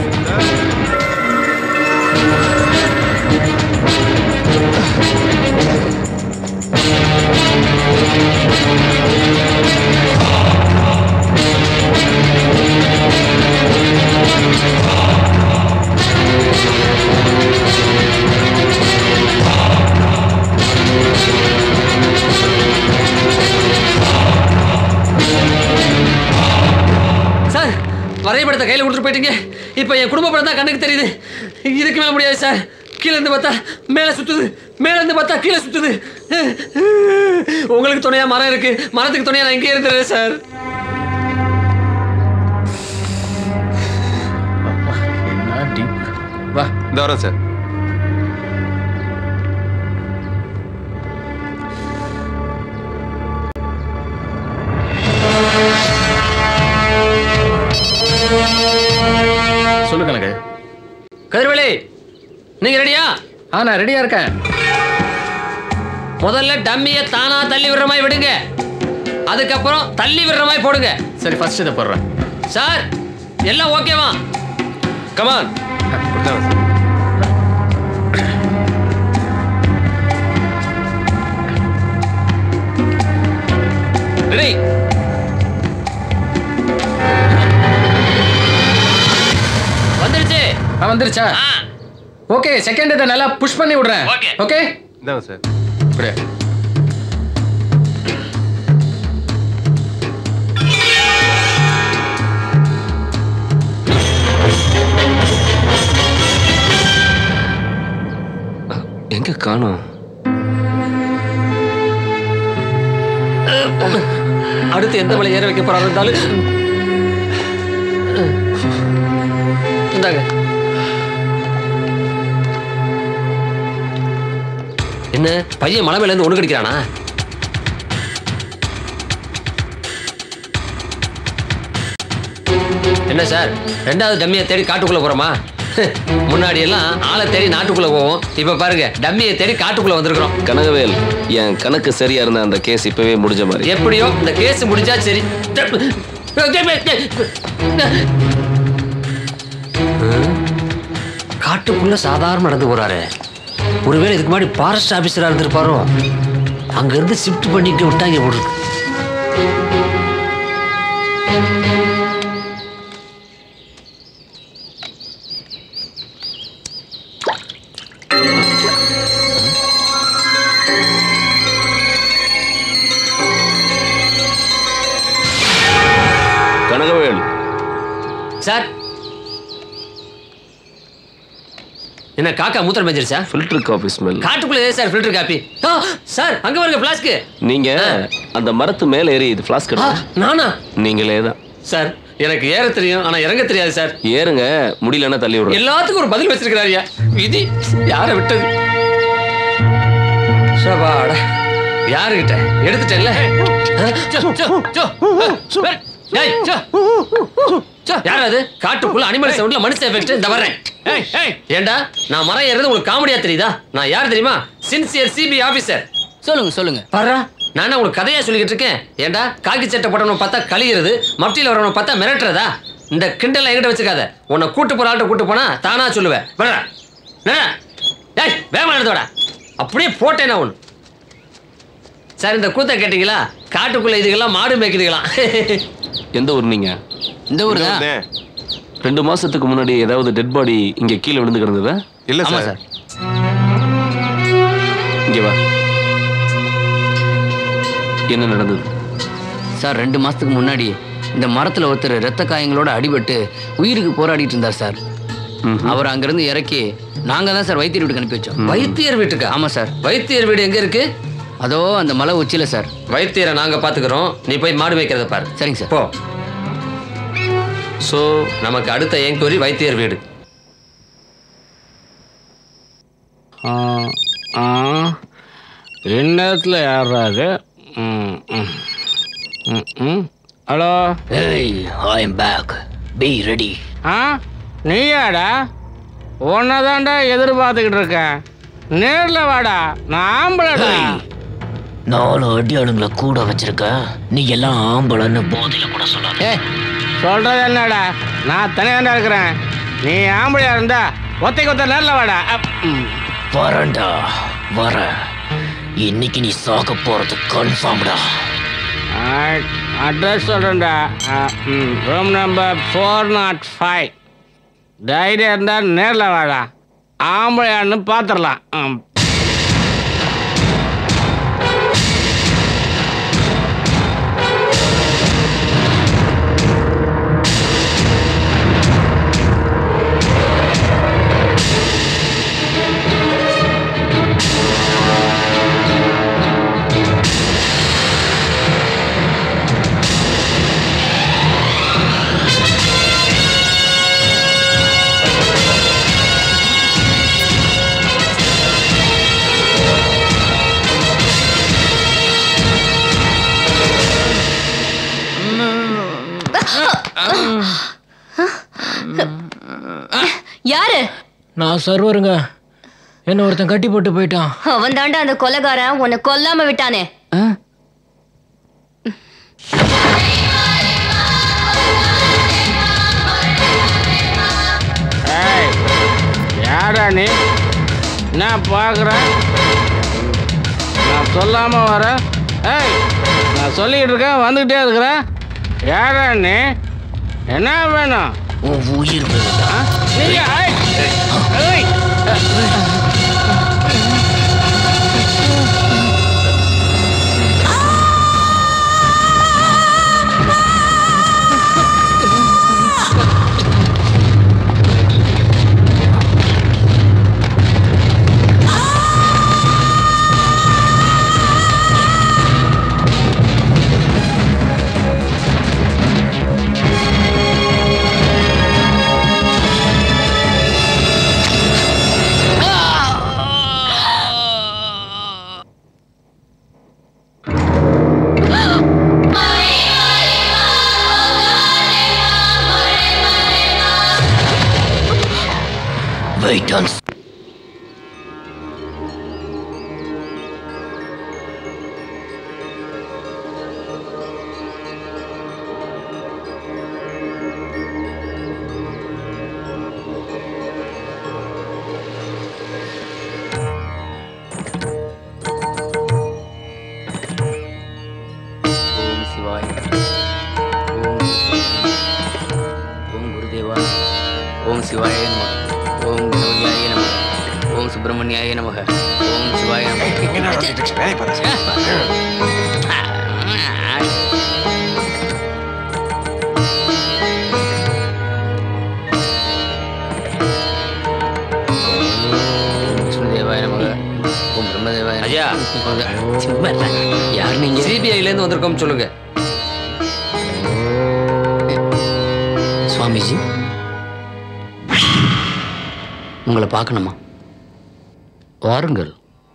சார் வரைபடத்தை கையில் கொடுத்துட்டு போயிட்டீங்க இப்போ என் குடும்ப படம் தான் கண்ணுக்கு தெரியுது இதுக்கு மேல முடியாது சார் கீழே இருந்து பார்த்தா மேலே சுத்துது மேலே இருந்து பார்த்தா கீழே சுத்துது உங்களுக்கு துணையா மரம் இருக்கு மரத்துக்கு துணையா நான் இங்கே இருந்துறேன் சார் என்ன டீப் வா இந்த வரேன் சார் சொல்லு கணக்கு கதிர்வேலி நீங்க ரெடியா ஆ நான் ரெடியா இருக்கேன் முதல்ல டம்மியை தானா தள்ளி விடுற மாதிரி விடுங்க அதுக்கப்புறம் தள்ளி விடுற மாதிரி போடுங்க சரி ஃபர்ஸ்ட் இதை போடுறேன் சார் எல்லாம் ஓகேவா கமான் ரெடி வந்துருச்சு ஆ வந்துருச்சா ஓகே செகண்ட் இதை நல்லா புஷ் பண்ணி விடுறேன் ஓகே ஓகே இந்தாங்க சார் இப்படி எங்க காணோம் அடுத்து எந்த மலை ஏற வைக்க போறாரு இருந்தாலும் இந்தாங்க என்ன பையன் மலை மேல இருந்து ஒண்ணு கடிக்கிறானா என்ன சார் ரெண்டாவது டம்மியை தேடி காட்டுக்குள்ள போறோமா முன்னாடி எல்லாம் ஆளை தேடி நாட்டுக்குள்ள போவோம் இப்ப பாருங்க டம்மியை தேடி காட்டுக்குள்ள வந்திருக்கிறோம் கனகவேல் என் கணக்கு சரியா இருந்த அந்த கேஸ் இப்பவே முடிஞ்ச மாதிரி எப்படியோ இந்த கேஸ் முடிஞ்சா சரி காட்டுக்குள்ள சாதாரண நடந்து போறாரு ஒருவேளை இதுக்கு முன்னாடி ஃபாரஸ்ட் ஆபீசரா இருந்திருப்பாரோ அங்க இருந்து ஷிஃப்ட் பண்ணிட்டு விட்டாங்க போல இருக்கு. கனகவேல் சார் என்ன காக்கா மூத்திரம் மேஞ்சிருச்சா ஃபில்டர் காஃபி ஸ்மெல் காட்டுக்குள்ள ஏன் சார் ஃபில்டர் காப்பி ஆ, சார் அங்க பாருங்க பிளாஸ்க்கு நீங்க அந்த மரத்து மேல ஏறி இது ஃபிளாஸ்க் நானா நீங்களே தான் சார் எனக்கு ஏற தெரியும் ஆனா இறங்க தெரியாது சார் ஏறுங்க முடியலன்னா தள்ளி விடுறேன் எல்லாத்துக்கும் ஒரு பதில் வச்சிருக்கிறாரியா விதி யாரை விட்டது சபாடா யாருகிட்ட எடுத்துட்டேன்ல ஆ, சோ, சோ, சோ. வேற. ஏய், சோ. சோ, யார் அது காட்டுக்குள்ள அனிமல் சவுண்ட்ல மனுஷ எஃபெக்ட் இந்த வர்றேன் ஏண்டா நான் மரம் ஏறது உங்களுக்கு காமெடியா தெரியுதா நான் யார் தெரியுமா சின்சியர் சிபி ஆபீசர் சொல்லுங்க சொல்லுங்க பாரா நான் உங்களுக்கு கதையா சொல்லிக்கிட்டு இருக்கேன் ஏண்டா காக்கி சட்டை போட்டவனை பார்த்தா கழியிறது மப்டியில் வரவனை பார்த்தா மிரட்டுறதா இந்த கிண்டலை என்கிட்ட வச்சுக்காத உன்னை கூட்டு போற ஆள்கிட்ட கூட்டு போனா தானா சொல்லுவேன் வரடா என்னடா? டேய் வேகமா எடுத்தோடா அப்படியே போட்டேன் நான் ஒன்று சார் இந்த கூத்த கேட்டீங்களா காட்டுக்குள்ள இதுக்கெல்லாம் மாடு மேய்க்குதுங்களாம் எந்த ஊர் நீங்க இந்த ஊர் தான் ரெண்டு மாசத்துக்கு முன்னாடி ஏதாவது டெட் பாடி இங்க கீழே விழுந்து கிடந்ததா இல்ல ஆமா சார் இங்க வா என்ன நடந்தது சார் ரெண்டு மாசத்துக்கு முன்னாடி இந்த மரத்துல ஒருத்தர் ரத்த காயங்களோட அடிபட்டு உயிருக்கு போராடிட்டு இருந்தார் சார் அவர் அங்கிருந்து இறக்கி நாங்க தான் சார் வைத்தியர் வீட்டுக்கு அனுப்பி வச்சோம் வைத்தியர் வீட்டுக்கா ஆமா சார் வைத்தியர் வீடு எங்க இருக்கு அதோ அந்த மலை உச்சியில சார் வைத்தியரை நாங்க பாத்துக்கிறோம் நீ போய் மாடு மேய்க்கிறத பாரு சரிங்க சார் போ ஸோ நமக்கு அடுத்த என்கொயரி வைத்தியர் வீடு இந்நேரத்தில் யாராது ம் ம் ம் ம் ஹலோ ஏய் I am back be ready ஆ நீயாடா உன்னை தான்டா எதிர்பார்த்துக்கிட்டு இருக்கேன் நேரில் வாடா நான் ஆம்பளடா நாலு அடி ஆளுங்களை கூட வச்சிருக்க நீ எல்லாம் ஆம்பளைன்னு போதையில கூட சொல்லாத ஏய் சொல்றது என்னடா நான் தனியாண்டா இருக்கிறேன் நீ ஆம்பளையா இருந்தா ஒத்தை கொத்த நேரில் வாடா அப், ம். வரேன்டா வர இன்னைக்கு நீ சாக போறது கன்ஃபார்ம்டா அட்ரஸ் சொல்கிறேன்டா room number four not five தைரியம் இருந்தால் நேரில் வாடா ஆம்பளையான்னு பார்த்துடலாம் ம். யாரு நான் சர்வருங்க என்ன ஒருத்தன் கட்டி போட்டு போயிட்டான் அவன் தாண்டா அந்த கொலைகாரன் உன்னை கொல்லாம விட்டானே ஏய் யாரா நீ நான் பார்க்குறேன் நான் சொல்லாமல் வரேன் ஏய் நான் சொல்லிட்டு இருக்கேன் வந்துக்கிட்டே இருக்கிறேன் யாரா நீ என்ன வேணும் உன் உயிர் வேணும்டா. நீங்க ஏய், ஏய். Wait and see. ஓம் சிவாய் ஓம் ஓம் குருதேவா ஓம் சிவாய நம ஓம் கணபதியாய நம ஓம் சுப்பிரமணியாய நமக ஓம் சிவாய விஷ்ணுதேவாய நமக ஓம் பிரம்மதேவாய நமக. ஐயா. சும்மா இருடா. யார் நீங்க சிபிஐல இருந்து வந்திருக்கோம் சொல்லுங்க சுவாமிஜி உங்களை பார்க்கணுமா வாருங்கள்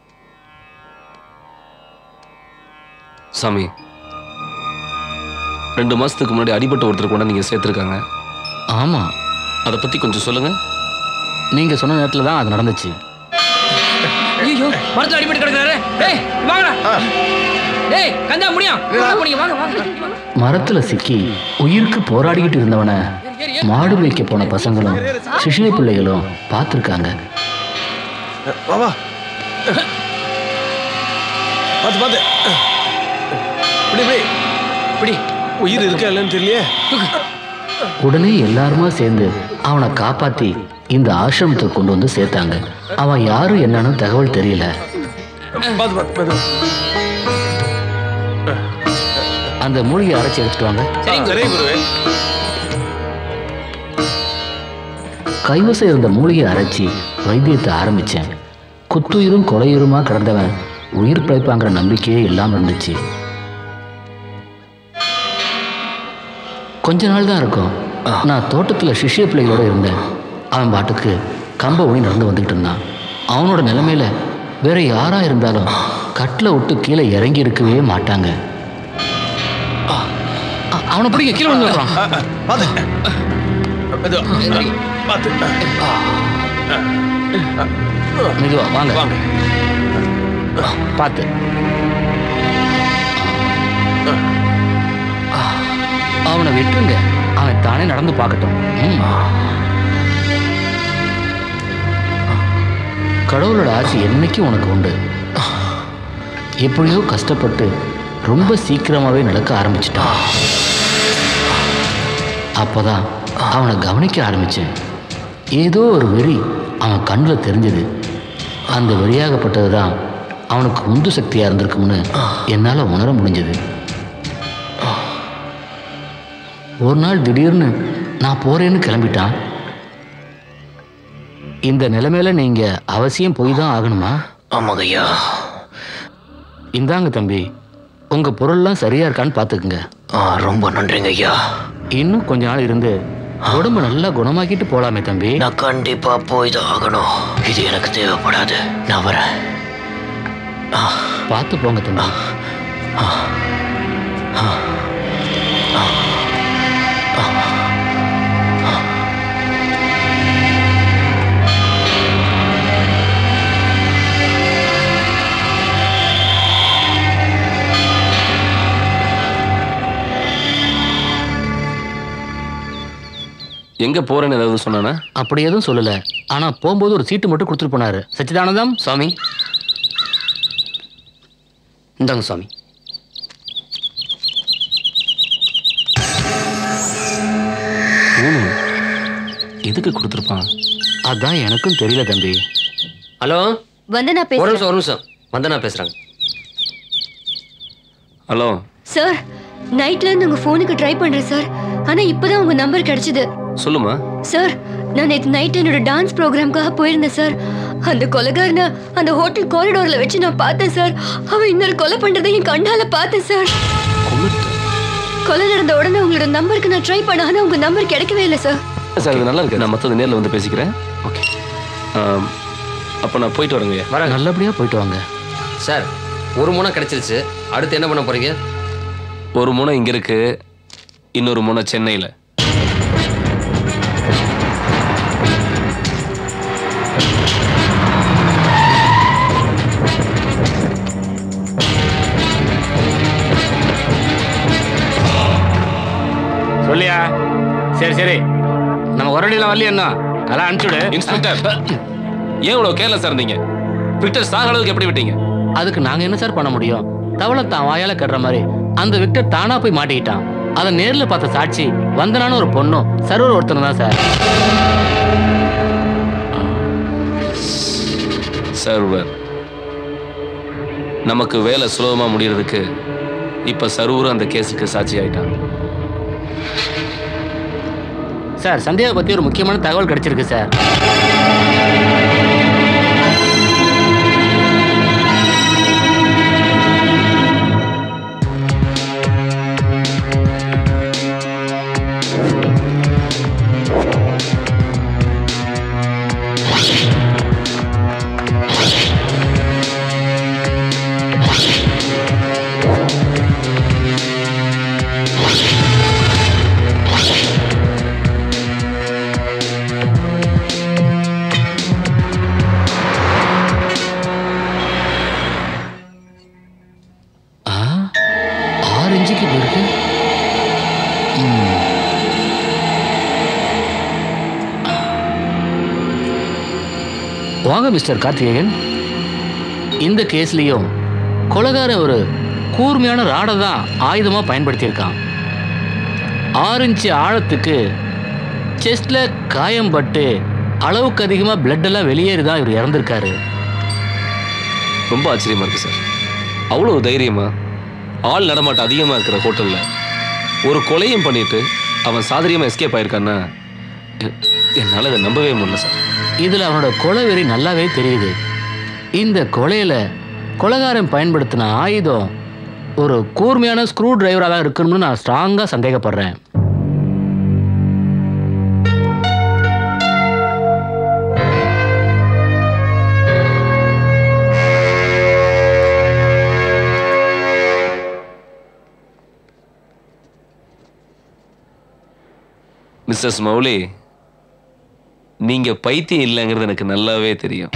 சாமி ரெண்டு மாசத்துக்கு முன்னாடி அடிபட்ட ஒருத்தர் கூட நீங்க சேர்த்துருக்காங்க ஆமா அதை பத்தி கொஞ்சம் சொல்லுங்க நீங்க சொன்ன நேரத்துல தான் அது நடந்துச்சு ஐயோ மரத்துல அடிபட்டு கிடக்குறாரு ஏய் வாங்கடா ஏய் கந்தா முடியும் போனீங்க வாங்க வாங்க மரத்துல சிக்கி உயிருக்கு போராடிக்கிட்டு இருந்தவனை மாடு மேய்க்க போன பசங்களும் சிஷ்ணை பிள்ளைகளும் பார்த்துருக்காங்க வா வா பார்த்து பார்த்து இப்படி இப்படி இப்படி உயிர் இருக்கா இல்லைன்னு தெரியலையே உடனே எல்லாருமா சேர்ந்து அவனை காப்பாத்தி இந்த ஆசிரமத்துக்கு கொண்டு வந்து சேர்த்தாங்க அவன் யாரு என்னன்னு தகவல் தெரியல பார்த்து பார்த்து பார்த்து அந்த மூலிகை அரைச்சி எடுத்துட்டு வாங்க சரி குருவே கைவசம் இருந்த மூலிகை அரைச்சி வைத்தியத்தை ஆரம்பிச்சேன் குத்துயிரும் கொலையுருமா கிடந்தவன் உயிர் பிழைப்பாங்கிற நம்பிக்கையே இல்லாம இருந்துச்சு கொஞ்ச நாள் தான் இருக்கும் நான் தோட்டத்தில் சிஷ்ய பிள்ளைகளோட இருந்தேன் அவன் பாட்டுக்கு கம்ப ஊனி நடந்து வந்துக்கிட்டு இருந்தான் அவனோட நிலைமையில வேற யாரா இருந்தாலும் கட்டில் விட்டு கீழே இறங்கி இருக்கவே மாட்டாங்க அ- அவனை பிடிக்க கீழே வந்து வர்றான் பார்த்து மெதுவா. பார்த்து மெதுவா வாங்க பார்த்து அவனை விட்டுருங்க அவன் தானே நடந்து பார்க்கட்டும் ம். கடவுளோட ஆட்சி என்னைக்கும் உனக்கு உண்டு எப்படியோ கஷ்டப்பட்டு ரொம்ப சீக்கிரமாவே நடக்க ஆரம்பிச்சிட்டான் அப்போதான் அவனை கவனிக்க ஆரம்பிச்சேன் ஏதோ ஒரு வெறி அவன் கண்ணில் தெரிஞ்சது அந்த வெறியாகப்பட்டது தான் அவனுக்கு உந்து சக்தியாக இருந்திருக்கும்னு என்னால் உணர முடிஞ்சது ஒரு நாள் திடீர்னு நான் போறேன்னு கிளம்பிட்டான் இந்த நிலைமையில நீங்க அவசியம் போய் தான் ஆகணுமா ஆமாங்க ஐயா இந்தாங்க தம்பி உங்க பொருள்லாம் சரியா இருக்கான்னு பாத்துக்குங்க ரொம்ப நன்றிங்க ஐயா இன்னும் கொஞ்ச நாள் இருந்து உடம்பு நல்லா குணமாக்கிட்டு போலாமே தம்பி நான் கண்டிப்பா போய் தான் ஆகணும் இது எனக்கு தேவைப்படாது நான் வரேன் பார்த்து போங்க தம்பி எங்க போறேன்னு ஏதாவது சொன்னானா அப்படி எதுவும் சொல்லல ஆனா போகும்போது ஒரு சீட்டு மட்டும் கொடுத்துட்டு போனாரு சச்சிதானந்தம் சுவாமி இந்தாங்க சுவாமி எதுக்கு கொடுத்துருப்பான் அதான் எனக்கும் தெரியல தம்பி ஹலோ வந்தனா ஒரு பேசுறேன் நிமிஷம் ஒரு நிமிஷம் வந்தனா பேசுறாங்க ஹலோ சார் நைட்ல இருந்து உங்க போனுக்கு ட்ரை பண்றேன் சார் ஆனா இப்பதான் உங்க நம்பர் கிடைச்சது சொல்லுமா சார் நான் நேத்து நைட் என்னோட டான்ஸ் ப்ரோக்ராம்காக போயிருந்தேன் சார் அந்த கொலைகாரனை அந்த ஹோட்டல் காரிடோர்ல வச்சு நான் பார்த்தேன் சார் அவன் இன்னொரு கொலை பண்றதை என் கண்ணால பார்த்தேன் சார் கொலை நடந்த உடனே உங்களோட நம்பருக்கு நான் ட்ரை பண்ண ஆனா உங்க நம்பர் கிடைக்கவே இல்லை சார் சார் இது நல்லா இருக்கு நான் மற்றது நேரில் வந்து பேசிக்கிறேன் ஓகே அப்போ நான் போயிட்டு வரேங்க வரேன் நல்லபடியா போயிட்டு வாங்க சார் ஒரு முனை கிடைச்சிருச்சு அடுத்து என்ன பண்ண போறீங்க ஒரு முனை இங்க இருக்கு இன்னொரு முனை சென்னையில் சொல்லியா சரி சரி நம்ம ஒரடியில் வரலையே என்ன அதெல்லாம் அனுப்பிச்சுடு இன்ஸ்பெக்டர் ஏன் இவ்வளோ கேர்லெஸ்ஸாக இருந்தீங்க விக்டர் சாக அளவுக்கு எப்படி விட்டீங்க அதுக்கு நாங்க என்ன சார் பண்ண முடியும் தவளை தான் வாயால கட்டுற மாதிரி அந்த விக்டர் தானா போய் மாட்டிக்கிட்டான் அதை நேர்ல பார்த்த சாட்சி வந்தனான ஒரு பொண்ணும் சர்வர் ஒருத்தனும் தான் சார் சர்வர் நமக்கு வேலை சுலபமா முடியறதுக்கு இப்ப சர்வரும் அந்த கேஸுக்கு சாட்சி ஆயிட்டான் சார் சந்தியாவை பத்தி ஒரு முக்கியமான தகவல் கிடைச்சிருக்கு சார் ஆ, ஆறு இன்ச்சுக்கு போயிருக்கு ம். வாங்க மிஸ்டர் கார்த்திகேயன் இந்த கேஸ்லயும் கொலகாரன் ஒரு கூர்மையான ராடை தான் ஆயுதமாக பயன்படுத்தியிருக்கான் ஆறு இன்ச்சு ஆழத்துக்கு செஸ்ட்ல காயம் பட்டு அளவுக்கு அதிகமாக blood எல்லாம் வெளியேறி தான் இவர் இறந்திருக்காரு ரொம்ப ஆச்சரியமா இருக்கு சார் அவ்வளோ தைரியமா ஆள் நடமாட்டம் அதிகமா இருக்கிற ஹோட்டல்ல ஒரு கொலையும் பண்ணிட்டு அவன் சாதரியமா எஸ்கேப் ஆயிருக்கான்னா எ- என்னால இதை நம்பவே முடியல சார் இதில் அவனோட கொலை வெறி நல்லாவே தெரியுது இந்த கொலையில் கொலைகாரன் பயன்படுத்தின ஆயுதம் ஒரு கூர்மையான ஸ்க்ரூ டிரைவராக தான் இருக்கணும்னு நான் ஸ்ட்ராங்காக சந்தேகப்படுறேன் மிஸ்டர்ஸ் மௌலி நீங்க பைத்தியம் இல்லைங்கிறது எனக்கு நல்லாவே தெரியும்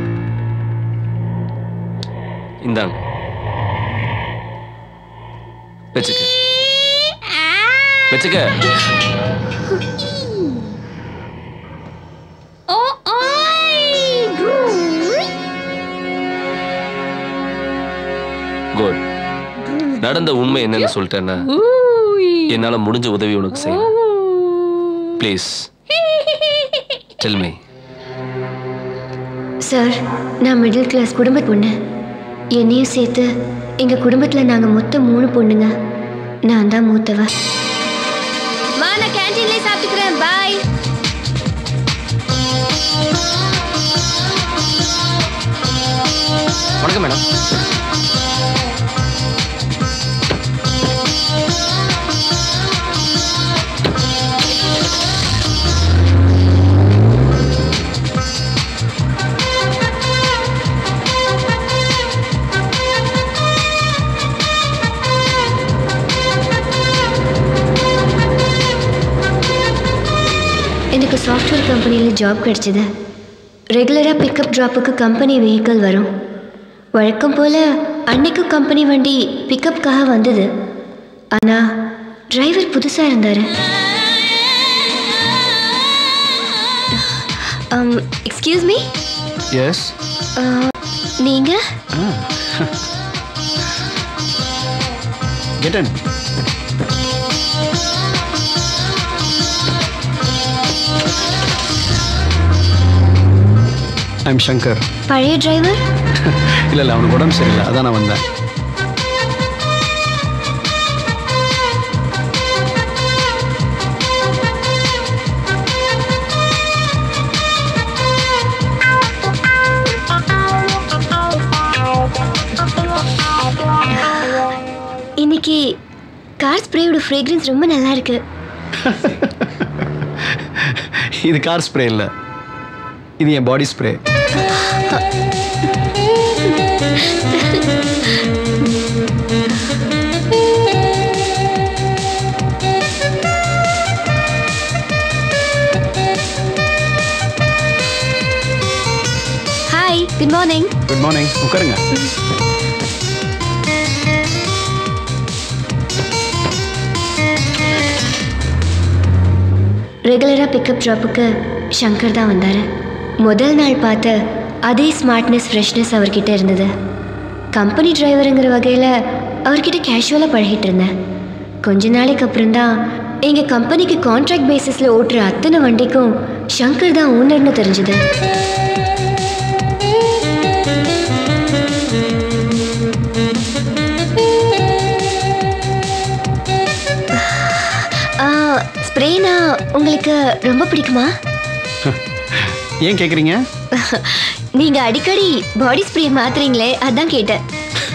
இந்தாங்க வச்சுக்க வச்சுக்க ஓ ஆய் குட் நடந்த உண்மை என்னன்னு சொல்லிட்டேன்னா என்னால முடிஞ்ச உதவி உனக்கு செய்யலாம் ப்ளீஸ் டெல் மீ சார் நான் மிடில் கிளாஸ் குடும்ப பொண்ணு என்னையும் சேர்த்து எங்கள் குடும்பத்தில் நாங்கள் மொத்தம் மூணு பொண்ணுங்க நான் தான் மூத்தவ மா நான் கேண்டீன்லயே சாப்பிட்டுக்கிறேன் பாய் வணக்கம் மேடம் எனக்கு சாஃப்ட்வேர் கம்பெனியில் ஜாப் கிடைச்சது ரெகுலராக பிக்கப் ட்ராப்புக்கு கம்பெனி வெஹிக்கிள் வரும் வழக்கம் போல் அன்னைக்கும் கம்பெனி வண்டி பிக்கப்புக்காக வந்தது ஆனால் டிரைவர் புதுசாக இருந்தார் எக்ஸ்கியூஸ் மீ எஸ் நீங்கள் கெட் இன் ஐம் சங்கர் பழைய டிரைவர் இல்லை இல்லை அவனுக்கு உடம்பு சரியில்லை அதான் நான் வந்தேன் இன்னைக்கு கார் ஸ்ப்ரேயோட ஃப்ரேக்ரன்ஸ் ரொம்ப நல்லா இருக்கு இது கார் ஸ்ப்ரே இல்லை இது என் body spray hi good morning good morning உட்காருங்க ரெகுலராக பிக்கப் ட்ராப்புக்கு ஷங்கர் தான் வந்தார் முதல் நாள் பார்த்த அதே ஸ்மார்ட்னஸ் ஃப்ரெஷ்னஸ் அவர்கிட்ட இருந்தது கம்பெனி டிரைவருங்கிற வகையில் அவர்கிட்ட கேஷுவலாக பழகிட்டு இருந்தேன் கொஞ்ச நாளைக்கு அப்புறம் தான் எங்கள் கம்பெனிக்கு கான்ட்ராக்ட் பேசிஸில் ஓட்டுற அத்தனை வண்டிக்கும் ஷங்கர் தான் ஓனர்னு தெரிஞ்சுது ஸ்ப்ரேனா உங்களுக்கு ரொம்ப பிடிக்குமா ஏன் கேட்குறீங்க நீங்க அடிக்கடி பாடி ஸ்ப்ரே மாத்துறீங்களே அதான் கேட்டேன்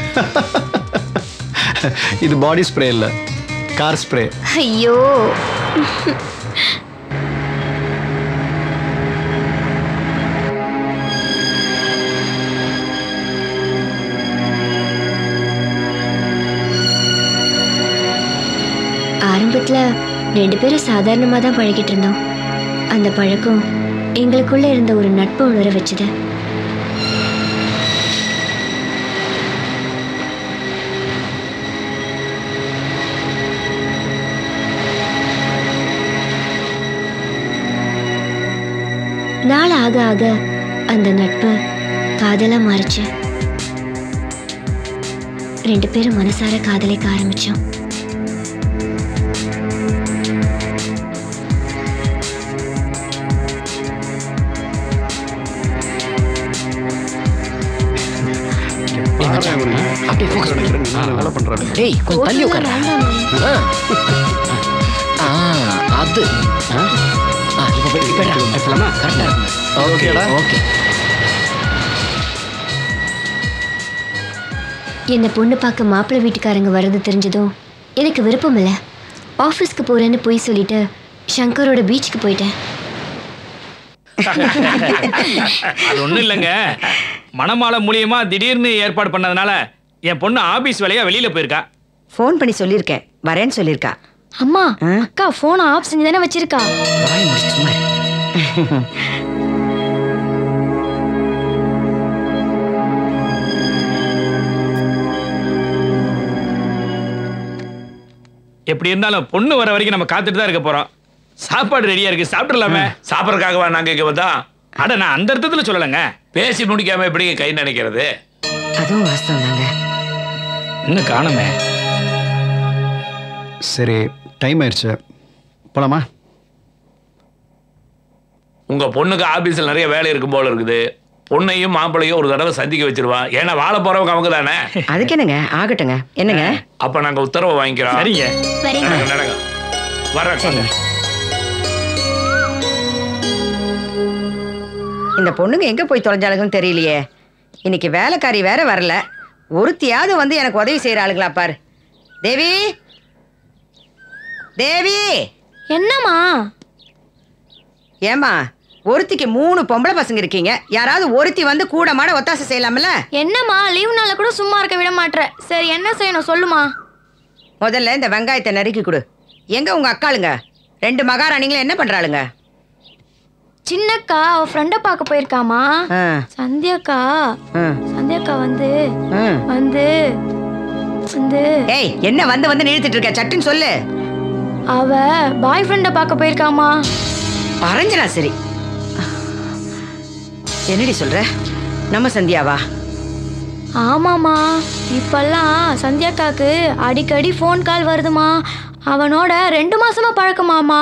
இது பாடி ஸ்ப்ரே இல்லை கார் ஸ்ப்ரே ஐயோ ஆரம்பத்துல ரெண்டு பேரும் சாதாரணமாக தான் பழகிட்டு இருந்தோம் அந்த பழக்கம் எங்களுக்குள்ள இருந்த ஒரு நட்பு உணர வச்சுது நாள் ஆக ஆக அந்த நட்பு காதலா மாறுச்சு ரெண்டு பேரும் மனசார காதலிக்க ஆரம்பிச்சோம் அப்படியே focus பண்ணு. நல்லா பண்ணுறாரு டேய் கொஞ்சம் தள்ளி உட்கார ஆ அது ஆ ஆ, இப்போ போய் போயிடா போலாமா? கரெக்டாக இருக்குங்க ஓகேடா. ஓகே என்னை பொண்ணு பார்க்க மாப்பிள்ளை வீட்டுக்காரங்க வர்றது தெரிஞ்சதும் எனக்கு விருப்பம் இல்லை ஆஃபீஸ்க்கு போகிறேன்னு போய் சொல்லிட்டு ஷங்கரோட பீச்சுக்கு போயிட்டேன் அது ஒண்ணும் இல்லைங்க மணமாலை மூலியமா திடீர்னு ஏற்பாடு பண்ணதுனால என் பொண்ணு ஆபீஸ் வேலையா வெளியில போயிருக்கா ஃபோன் பண்ணி சொல்லியிருக்கேன் வரேன்னு சொல்லியிருக்கா அம்மா அக்கா ஃபோனை ஆஃப் செஞ்சு தானே வச்சிருக்கா வாய் முடிச்சு சும்மா இரு. எப்படி இருந்தாலும் பொண்ணு வர வரைக்கும் நம்ம காத்துட்டு தான் இருக்க போறோம் சாப்பாடு ரெடியா இருக்கு சாப்பிடலாமே சாப்பிட்றதுக்காகவா நாங்க இங்க வந்தா அட நான் அந்த அர்த்தத்துல சொல்லலைங்க பேசி முடிக்காம எப்படிங்க கை நினைக்கிறது அதுவும் வாஸ்தவம் தாங்க இன்னும் காணுமே சரி டைம் ஆயிடுச்சு போலாமா உங்க பொண்ணுக்கு ஆபீஸ்ல நிறைய வேலை இருக்கும் போல இருக்குது பொண்ணையும் மாப்பிளையும் ஒரு தடவை சந்திக்க வச்சிருவா ஏன்னா வாழ போறவங்க அவங்க தானே அதுக்கு என்னங்க ஆகட்டுங்க என்னங்க அப்ப நாங்க உத்தரவு வாங்கிக்கிறோம் சரிங்க. சரிங்க. நடங்க, நடங்க வர்றேன் இந்த பொண்ணுங்க எங்க போய் தொலைஞ்சாளுங்கன்னு தெரியலையே இன்னைக்கு வேலைக்காரி வேற வரல ஒருத்தியாவது வந்து எனக்கு உதவி செய்யற ஆளுங்களா பாரு தேவி தேவி என்னம்மா ஏமா ஒருத்திக்கு மூணு பொம்பளை பசங்க இருக்கீங்க யாராவது ஒருத்தி வந்து கூட மாட ஒத்தாசை செய்யலாம்ல என்னம்மா லீவ் நாள்ல கூட சும்மா இருக்க விட மாட்ற சரி என்ன செய்யணும் சொல்லுமா முதல்ல இந்த வெங்காயத்தை நறுக்கி கொடு எங்க உங்க அக்காளுங்க ரெண்டு மகாராணிங்களும் என்ன பண்றாளுங்க சின்னக்கா அவ ஃப்ரெண்டை பார்க்க போயிருக்காமா ஆ. சந்தியாக்கா ஆ. சந்தியாக்கா வந்து ஆ. வந்து வந்து ஏய் என்ன வந்து வந்து நிறுத்திட்டு இருக்க சட்டுன்னு சொல்லு அவ பாய் ஃப்ரெண்டை பார்க்க போயிருக்காமா பறஞ்சனா சரி என்னடி சொல்ற நம்ம சந்தியாவா ஆமாமா இப்பெல்லாம் சந்தியாக்காக்கு அடிக்கடி ஃபோன் கால் வருதுமா அவனோட ரெண்டு மாசமா பழக்கமாமா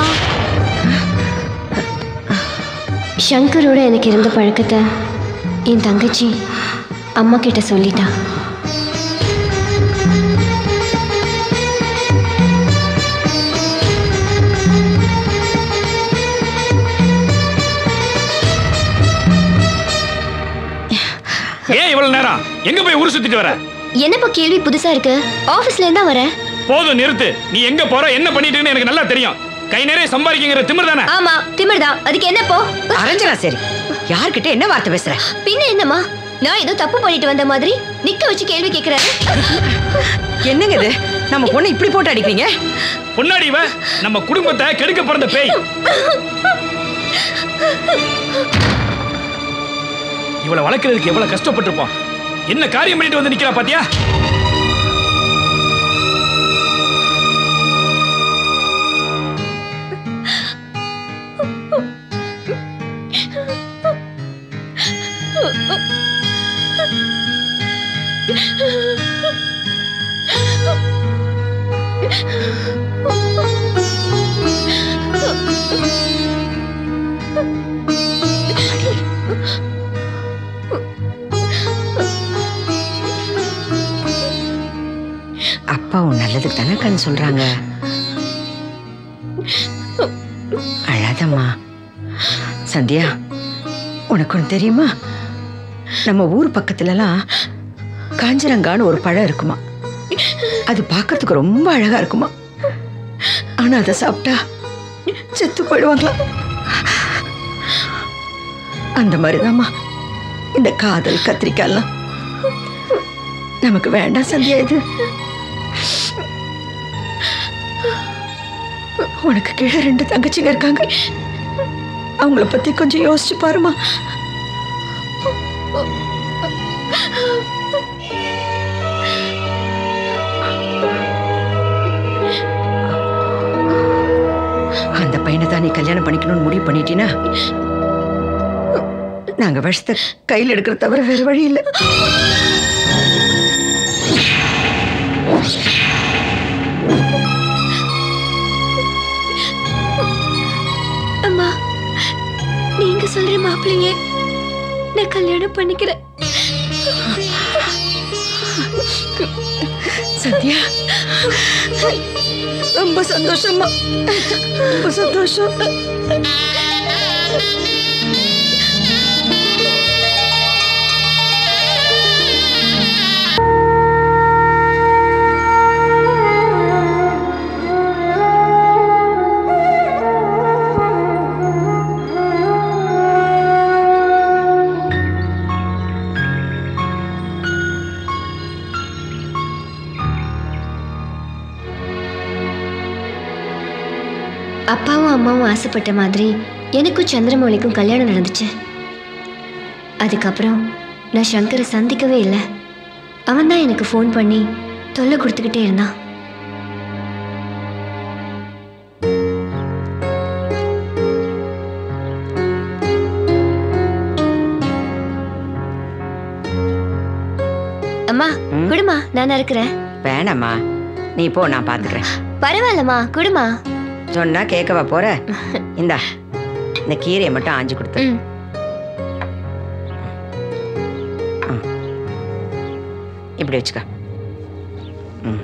ஷங்கரோட எனக்கு இருந்த பழக்கத்தை என் தங்கச்சி அம்மா கிட்ட சொல்லிட்டா ஏன் இவ்வளவு நேரம் எங்க போய் ஊர் சுத்திட்டு வர என்னப்பா கேள்வி புதுசா இருக்கு ஆபீஸ்ல இருந்தா வரேன் போதும் நிறுத்து நீ எங்க போற என்ன பண்ணிட்டு இருக்கேன்னு எனக்கு நல்லா தெரியும் கை நிறைய சம்பாதிக்கிற திமிர் தானே ஆமா திமிர்தான் அதுக்கு என்னப்போ அரஞ்சனா சரி யார்கிட்ட என்ன வார்த்தை பேசுற பின்ன என்னம்மா நான் ஏதோ தப்பு பண்ணிட்டு வந்த மாதிரி நிக்க வச்சு கேள்வி கேக்குறாரு என்னங்க இது நம்ம பொண்ணு இப்படி போட்டு அடிக்கிறீங்க பொன்னாடி இவ நம்ம குடும்பத்தை கெடுக்க பிறந்த பேய் இவளை வளர்க்கறதுக்கு எவ்வளவு கஷ்டப்பட்டிருப்போம் என்ன காரியம் பண்ணிட்டு வந்து நிக்கிறா பாத்தியா அப்பா உன் நல்லதுக்கு தானே கண் சொல்றாங்க அழாதம்மா சந்தியா உனக்கு ஒன்று தெரியுமா நம்ம ஊர் பக்கத்துலலாம் காஞ்சரங்கான்னு ஒரு பழம் இருக்குமா அது பார்க்கறதுக்கு ரொம்ப அழகா இருக்குமா ஆனா அதை சாப்பிட்டா செத்து போயிடுவாங்களாம் அந்த மாதிரிதாம்மா இந்த காதல் கத்திரிக்காய்லாம் நமக்கு வேண்டாம் சந்தியா இது உனக்கு கீழே ரெண்டு தங்கச்சிங்க இருக்காங்க அவங்கள பத்தி கொஞ்சம் யோசிச்சு பாருமா அந்த பையனை தான் நீ கல்யாணம் பண்ணிக்கணும்னு முடிவு பண்ணிட்டீனா நாங்க விஷத்தை கையில் எடுக்கிற தவிர வேற வழி இல்லை அம்மா நீங்க சொல்ற மாப்பிள்ளையே நான் கல்யாணம் பண்ணிக்கிறேன் சத்யா ரொம்ப சந்தோஷமா ரொம்ப சந்தோஷம் அப்பாவும் அம்மாவும் ஆசைப்பட்ட மாதிரி எனக்கும் சந்திரமௌலிக்கும் கல்யாணம் நடந்துச்சு அதுக்கப்புறம் நான் சங்கரை சந்திக்கவே இல்லை அவன் தான் எனக்கு ஃபோன் பண்ணி தொல்லை கொடுத்துக்கிட்டே இருந்தான் அம்மா குடுமா நான் இருக்கிறேன் வேணாம்மா நீ போ நான் பாத்துக்கிறேன் பரவாயில்லம்மா குடுமா சொன்னா கேட்கவா போற இந்தா இந்த கீரையை மட்டும் ஆஞ்சு கொடுத்து ம். இப்படி வச்சுக்க ம்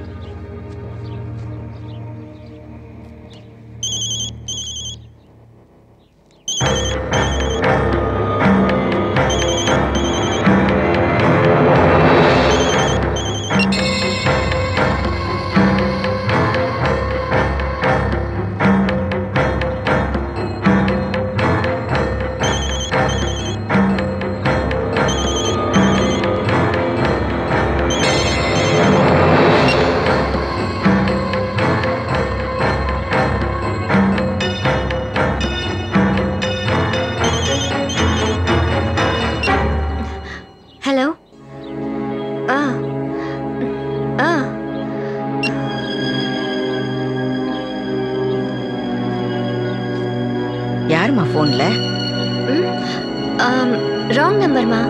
ஹலோ ஆ ஆ யாரும்மா ஃபோன்ல ராங் நம்பர்மா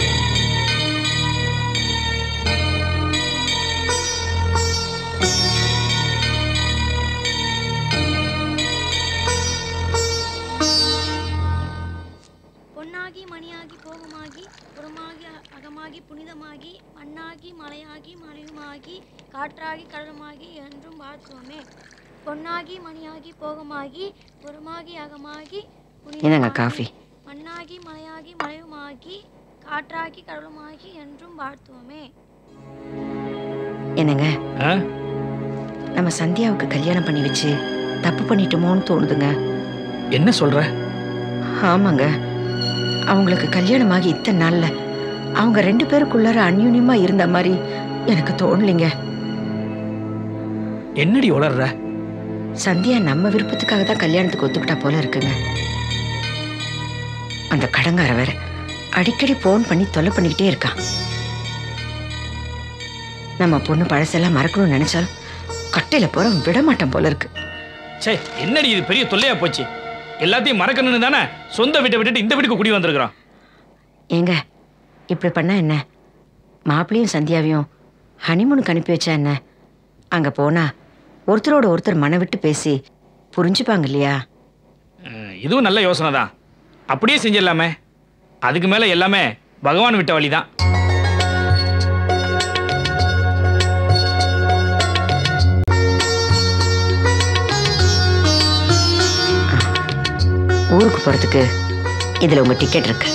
பொன்னாகி மணியாகி போகமாகி புறமாகி அ- அகமாகி புனிதமாகி மண்ணாகி மலையாகி மலையுமாகி காற்றாகி கடலுமாகி என்றும் வாழ்த்துவோமே பொன்னாகி மணியாகி போகமாகி புறமாகி அகமாகி என்னங்க காஃபி மண்ணாகி மலையாகி மலையுமாகி காற்றாகி கடலுமாகி என்றும் வாழ்த்துவோமே என்னங்க நம்ம சந்தியாவுக்கு கல்யாணம் பண்ணி வச்சு தப்பு பண்ணிட்டோமோன்னு தோணுதுங்க என்ன சொல்ற ஆமாங்க அவங்களுக்கு கல்யாணமாகி இத்தனை நாள்ல அவங்க ரெண்டு பேருக்குள்ளார அந்யூன்யமா இருந்த மாதிரி எனக்கு தோணலைங்க என்னடி உளர்ற சந்தியா நம்ம விருப்பத்துக்காக தான் கல்யாணத்துக்கு ஒத்துக்கிட்டா போல இருக்குங்க அந்த கடங்கார வேற அடிக்கடி ஃபோன் பண்ணி தொல்லை பண்ணிக்கிட்டே இருக்கான் நம்ம பொண்ணு பழசெல்லாம் மறக்கணும்னு நினைச்சாலும் கட்டையில போற விட மாட்டான் போல இருக்கு சே என்னடி இது பெரிய தொல்லையா போச்சு எல்லாத்தையும் மறக்கணும்னு தானே சொந்த வீட்டை விட்டுட்டு இந்த வீட்டுக்கு குடி வந்திருக்கிறோம் ஏங்க இப்படி பண்ணா என்ன மாப்பிளையும் சந்தியாவையும் ஹனிமூனுக்கு அனுப்பி வச்சா என்ன அங்க போனா ஒருத்தரோட ஒருத்தர் மன விட்டு பேசி புரிஞ்சுப்பாங்க இல்லையா ம், இதுவும் நல்ல யோசனை தான் அப்படியே செஞ்சிடலாமே அதுக்கு மேல எல்லாமே பகவான் விட்ட வழி தான் ஊருக்கு போறதுக்கு இதுல உங்க டிக்கெட் இருக்கு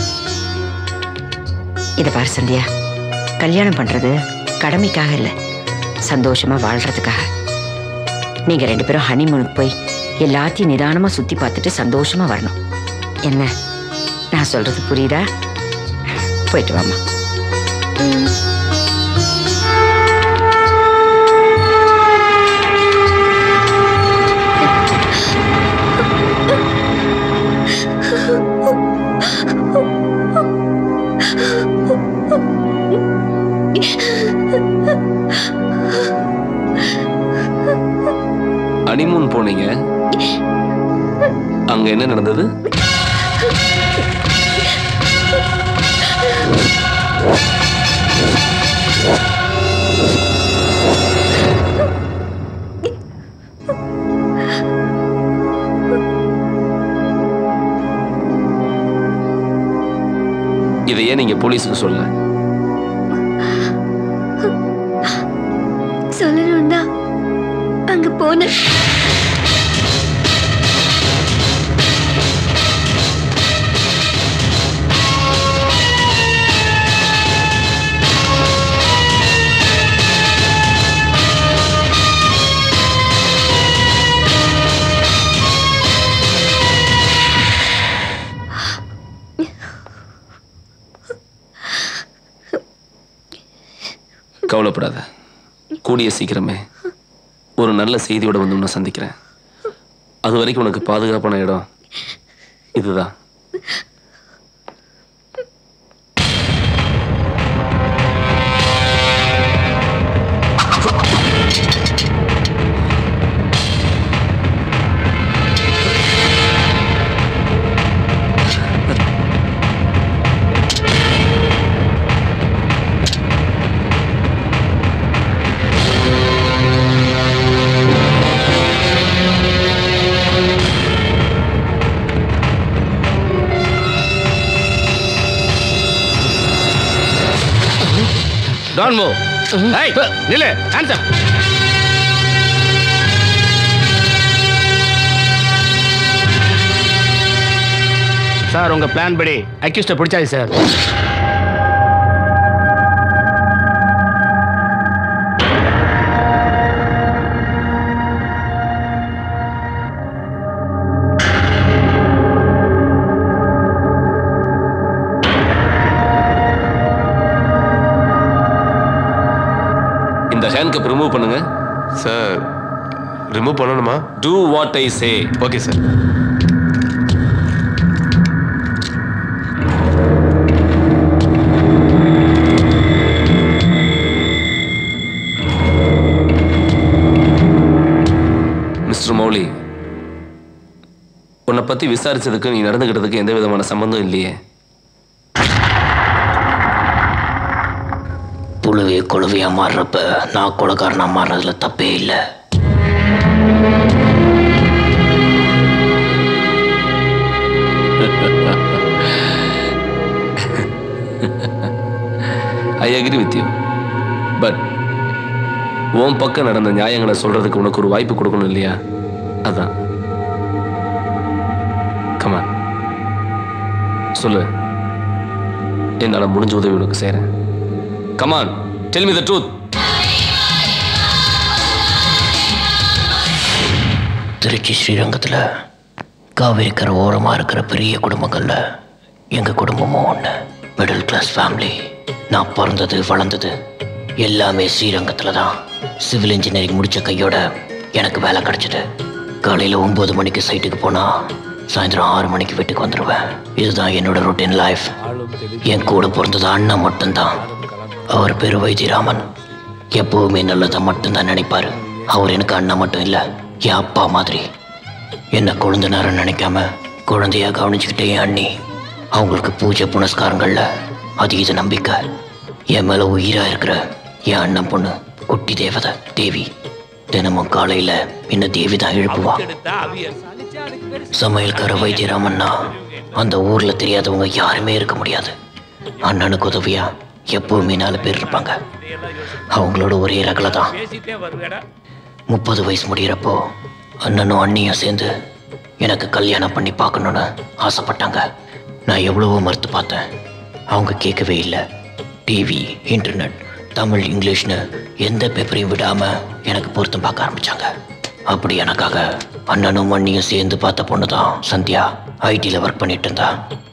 இத பாரு சந்தியா கல்யாணம் பண்றது கடமைக்காக இல்ல சந்தோஷமா வாழ்றதுக்காக நீங்க ரெண்டு பேரும் ஹனிமூனுக்கு போய் எல்லாத்தையும் நிதானமா சுத்தி பார்த்துட்டு சந்தோஷமா வரணும் என்ன நான் சொல்றது புரியுதா போயிட்டு வாமா அனிமூன் போனீங்க அங்க என்ன நடந்தது இதை ஏன் நீங்க போலீஸுக்கு சொல்ல சொல்லணும் தான் அங்க போனேன் கவலைப்படாத கூடிய சீக்கிரமே ஒரு நல்ல செய்தியோட வந்து உன்னை சந்திக்கிறேன் அது வரைக்கும் உனக்கு பாதுகாப்பான இடம் இதுதான் டோன்ட் மூவ் ஏய் நில்லு ஹேண்ட்ஸ் அப் சார் உங்க பிளான் படி அக்யூஸ்ட பிடிச்சாச்சு சார் இந்த ஹேண்ட் கப் ரிமூவ் பண்ணுங்க சார் ரிமூவ் பண்ணணுமா do what I say okay sir mister Mouli உன்னை பத்தி விசாரிச்சதுக்கு நீ நடந்துக்கிட்டதுக்கு எந்த விதமான சம்பந்தம் இல்லையே புழுவே குழுவியா மாறுறப்ப நான் கொலகாரனா மாறுறதுல தப்பே இல்லை I agree with you but உன் பக்கம் நடந்த நியாயங்களை சொல்றதுக்கு உனக்கு ஒரு வாய்ப்பு கொடுக்கணும் இல்லையா அதான் கமான் சொல்லு என்னால் முடிஞ்ச உதவி உனக்கு செய்கிறேன் come on tell me the truth Tiruchi ஸ்ரீரங்கத்தில் காவிரிக்கரை ஓரமாக இருக்கிற பெரிய குடும்பங்களில் எங்கள் குடும்பமும் ஒன்று மிடில் கிளாஸ் ஃபேமிலி நான் பிறந்தது வளர்ந்தது எல்லாமே ஸ்ரீரங்கத்தில் தான் சிவில் இன்ஜினியரிங் முடித்த கையோட எனக்கு வேலை கிடச்சிது காலையில் ஒம்பது மணிக்கு சைட்டுக்கு போனால் சாயந்தரம் ஆறு மணிக்கு வீட்டுக்கு வந்துடுவேன் இதுதான் என்னோட ரொட்டீன் லைஃப் என் கூட பிறந்தது அண்ணன் மட்டும்தான் அவர் பேர் வைத்தியராமன் எப்பவுமே நல்லதை மட்டும்தான் நினைப்பாரு அவர் எனக்கு அண்ணன் மட்டும் இல்லை என் அப்பா மாதிரி என்ன குழந்தைனாரன் நினைக்காம குழந்தையா கவனிச்சுக்கிட்டே என் அண்ணி அவங்களுக்கு பூஜை புனஸ்காரங்கள்ல அதீத நம்பிக்கை என் மேல உயிரா இருக்கிற என் அண்ணன் பொண்ணு குட்டி தேவதை தேவி தினமும் காலையில என்ன தேவி தான் எழுப்புவா சமையல்கார வைத்தியராமன்னா அந்த ஊர்ல தெரியாதவங்க யாருமே இருக்க முடியாது அண்ணனுக்கு உதவியா எப்பவுமே நாலு பேர் இருப்பாங்க அவங்களோட ஒரே ரகலை தான் முப்பது வயசு முடியிறப்போ அண்ணனும் அண்ணியும் சேர்ந்து எனக்கு கல்யாணம் பண்ணி பார்க்கணுன்னு ஆசைப்பட்டாங்க நான் எவ்வளவோ மறுத்து பார்த்தேன் அவங்க கேட்கவே இல்லை டிவி இன்டர்நெட் தமிழ் இங்கிலீஷ்னு எந்த பேப்பரையும் விடாம எனக்கு பொருத்தம் பார்க்க ஆரம்பிச்சாங்க அப்படி எனக்காக அண்ணனும் அண்ணியும் சேர்ந்து பார்த்த பொண்ணு தான் சந்தியா ஐடியில் ஒர்க் பண்ணிட்டு இருந்தா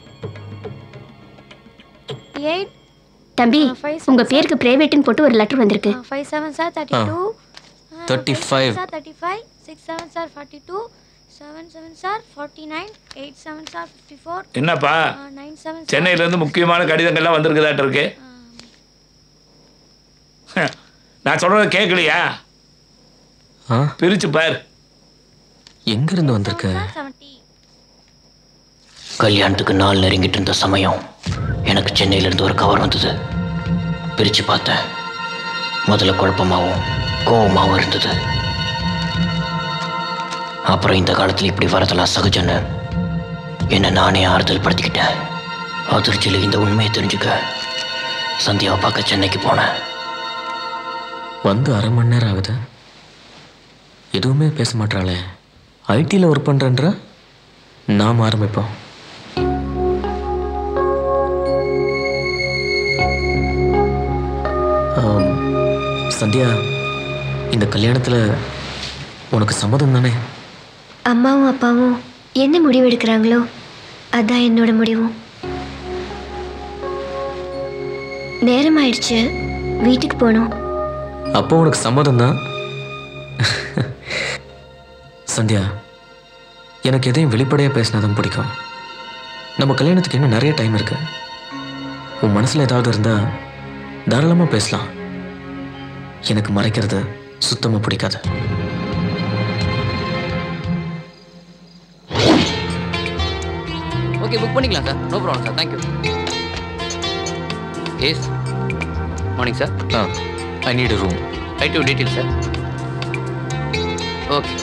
எயிட் தம்பி உங்க பேருக்கு பிரைவேட்னு போட்டு ஒரு லெட்டர் வந்திருக்கு five seven sir thirty two thirty five sir thirty five six seven sir forty two seven seven sir forty nine eight seven sir fifty four என்னப்பா நைன் செவன் சென்னையிலேருந்து முக்கியமான கடிதங்கள்லாம் வந்திருக்குதாட்ட இருக்கு நான் சொல்றத கேட்கலையா பிரிச்சு பார் எங்கிருந்து வந்திருக்க செவன்ட்டி கல்யாணத்துக்கு நாள் நெருங்கிட்டு இருந்த சமயம் எனக்கு சென்னையில இருந்து ஒரு கவர் வந்தது பிரிச்சு பார்த்தேன் முதல்ல குழப்பமாவும் கோவமாவும் இருந்தது அப்புறம் இந்த காலத்துல இப்படி வரதெல்லாம் சகஜன்னு என்னை நானே ஆறுதல் படுத்திக்கிட்டேன் அதிர்ச்சியில் இந்த உண்மையை தெரிஞ்சுக்க சந்தியாவை பார்க்க சென்னைக்கு போனேன் வந்து அரை மணி நேரம் ஆகுது எதுவுமே பேச மாட்டாளே ஐடியில் ஒர்க் பண்ணுறேன்ற நாம் ஆரம்பிப்போம் ஆம், சந்தியா இந்த கல்யாணத்தில் உனக்கு சம்மதம் தானே அம்மாவும் அப்பாவும் என்ன முடிவு எடுக்கிறாங்களோ அதான் என்னோட முடிவும் நேரம் ஆயிடுச்சு வீட்டுக்கு போகணும் அப்போ உனக்கு சம்மதம் தான் சந்தியா எனக்கு எதையும் வெளிப்படையாக பேசினாதான் பிடிக்கும் நம்ம கல்யாணத்துக்கு இன்னும் நிறைய டைம் இருக்கு உன் மனசில் ஏதாவது இருந்தால் தாராளமாக பேசலாம் எனக்கு மறைக்கிறது சுத்தமாக பிடிக்காது ஓகே புக் பண்ணிக்கலாம் sir no problem sir thank you yes morning sir ஆ I need room right to detail sir okay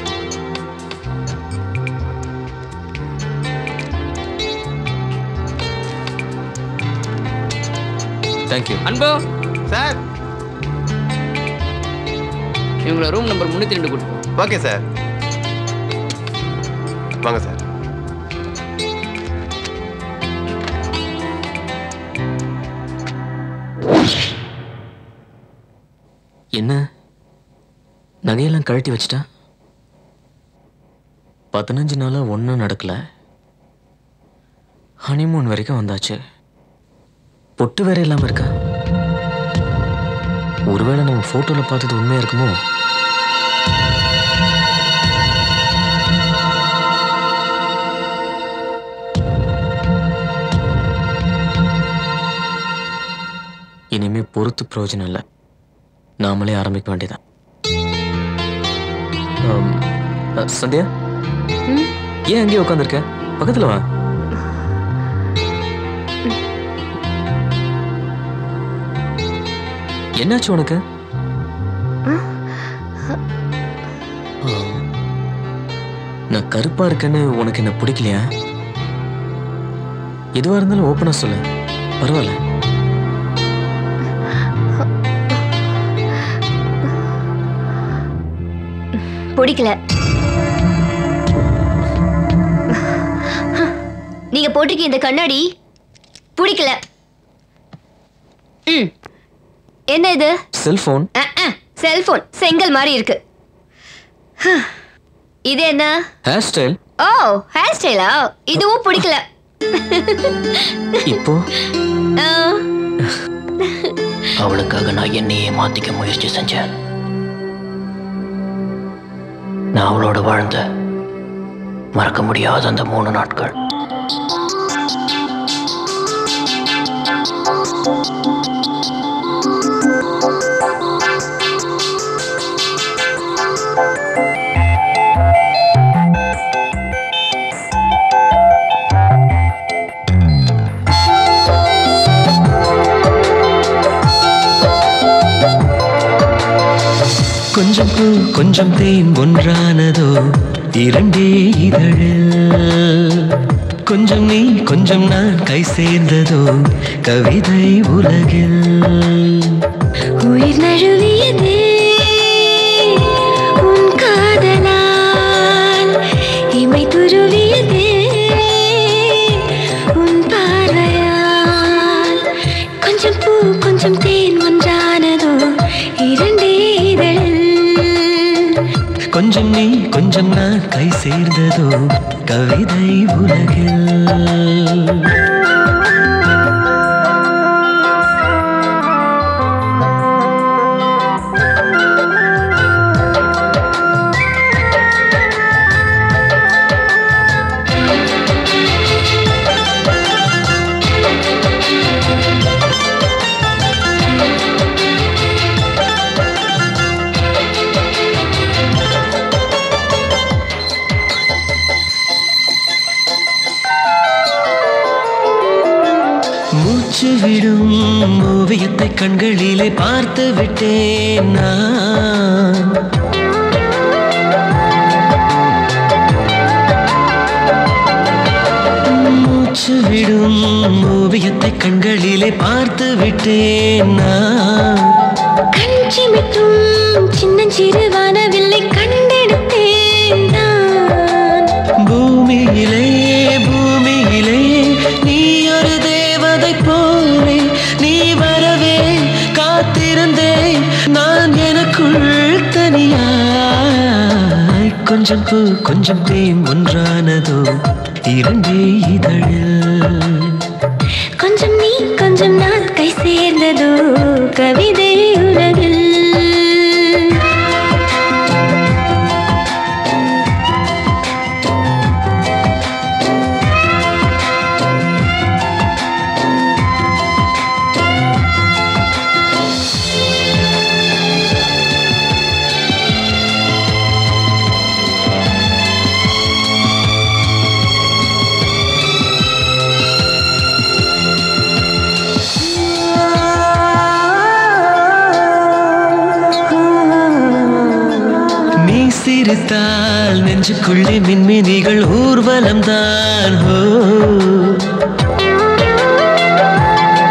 thank you அன்பு சார் இவங்களை ரூம் நம்பர் முந்நூற்றி ரெண்டு கூட்டு ஓகே சார் வாங்க சார் என்ன நகையெல்லாம் கழட்டி வச்சிட்டா பதினஞ்சு நாளாக ஒன்றும் நடக்கல ஹனிமூன் வரைக்கும் வந்தாச்சு பொட்டு வேற இல்லாமல் இருக்கா ஒருவேளை நம்ம ஃபோட்டோவில் பார்த்தது உண்மையாக இருக்குமோ இனிமே பொறுத்து பிரயோஜனம் இல்லை நாமளே ஆரம்பிக்க வேண்டியதான் ஆம், அ, சந்தியா ஏன் அங்கேயே உட்காந்துருக்க பக்கத்துல வா என்னாச்சு உனக்கு ஆம். நான் கருப்பா இருக்கேன்னு உனக்கு என்ன பிடிக்கலையா எதுவா இருந்தாலும் ஓப்பனா சொல்லு பரவாயில்ல பிடிக்கல நீங்க போட்டிருக்க இந்த கண்ணாடி பிடிக்கல ம் என்ன இது செல்போன் செல்போன் செங்கல் மாதிரி இருக்கு ஹ். இது என்ன ஹேர் ஸ்டைல் ஓ ஹேர் ஸ்டைலா இதுவும் பிடிக்கல இப்போ ஆ, அவளுக்காக நான் என்னையே மாத்திக்க முயற்சி செஞ்சேன் நான் அவளோட வாழ்ந்த மறக்க முடியாத அந்த மூணு நாட்கள் கொஞ்சம் பூ கொஞ்சம் தேன் ஒன்றானதோ இரண்டே இதழில் கொஞ்சம் நீ கொஞ்சம் நான் கை சேர்ந்ததோ கவிதை உலகில் உயிர் நழுவியதே உன் காதலால் இமை துருவியதே உன் பார்வையால் கொஞ்சம் பூ கொஞ்சம் தேன் ஒன்றானதோ இரண்டே இதழில் கொஞ்சம் நீ கொஞ்சம் நான் கை சேர்ந்ததோ கவிதை உலகில் மூச்சு விடும் ஓவியத்தை கண்களிலே பார்த்து விட்டேன் நான் மூச்சு விடும் ஓவியத்தை கண்களிலே பார்த்து விட்டேன் நான் கண் சிமிட்டும் சின்னஞ்சிறு வானவில்லை கண்டெடுத்தேன் நான் பூமியிலே பூமியிலே நீ ஒரு தேவதை போலே நீ வரவே காத்திருந்தேன் நான் எனக்குள் தனியாய் கொஞ்சம் பூ கொஞ்சம் தேன் ஒன்றானதோ இரண்டே இதழில் கொஞ்சம் நீ கொஞ்சம் நான் கை சேர்ந்ததோ கவிதை உலகில் நீ சிரித்தால் நெஞ்சுக்குள்ளே மின்மினிகள் ஊர்வலம் தான் ஹோ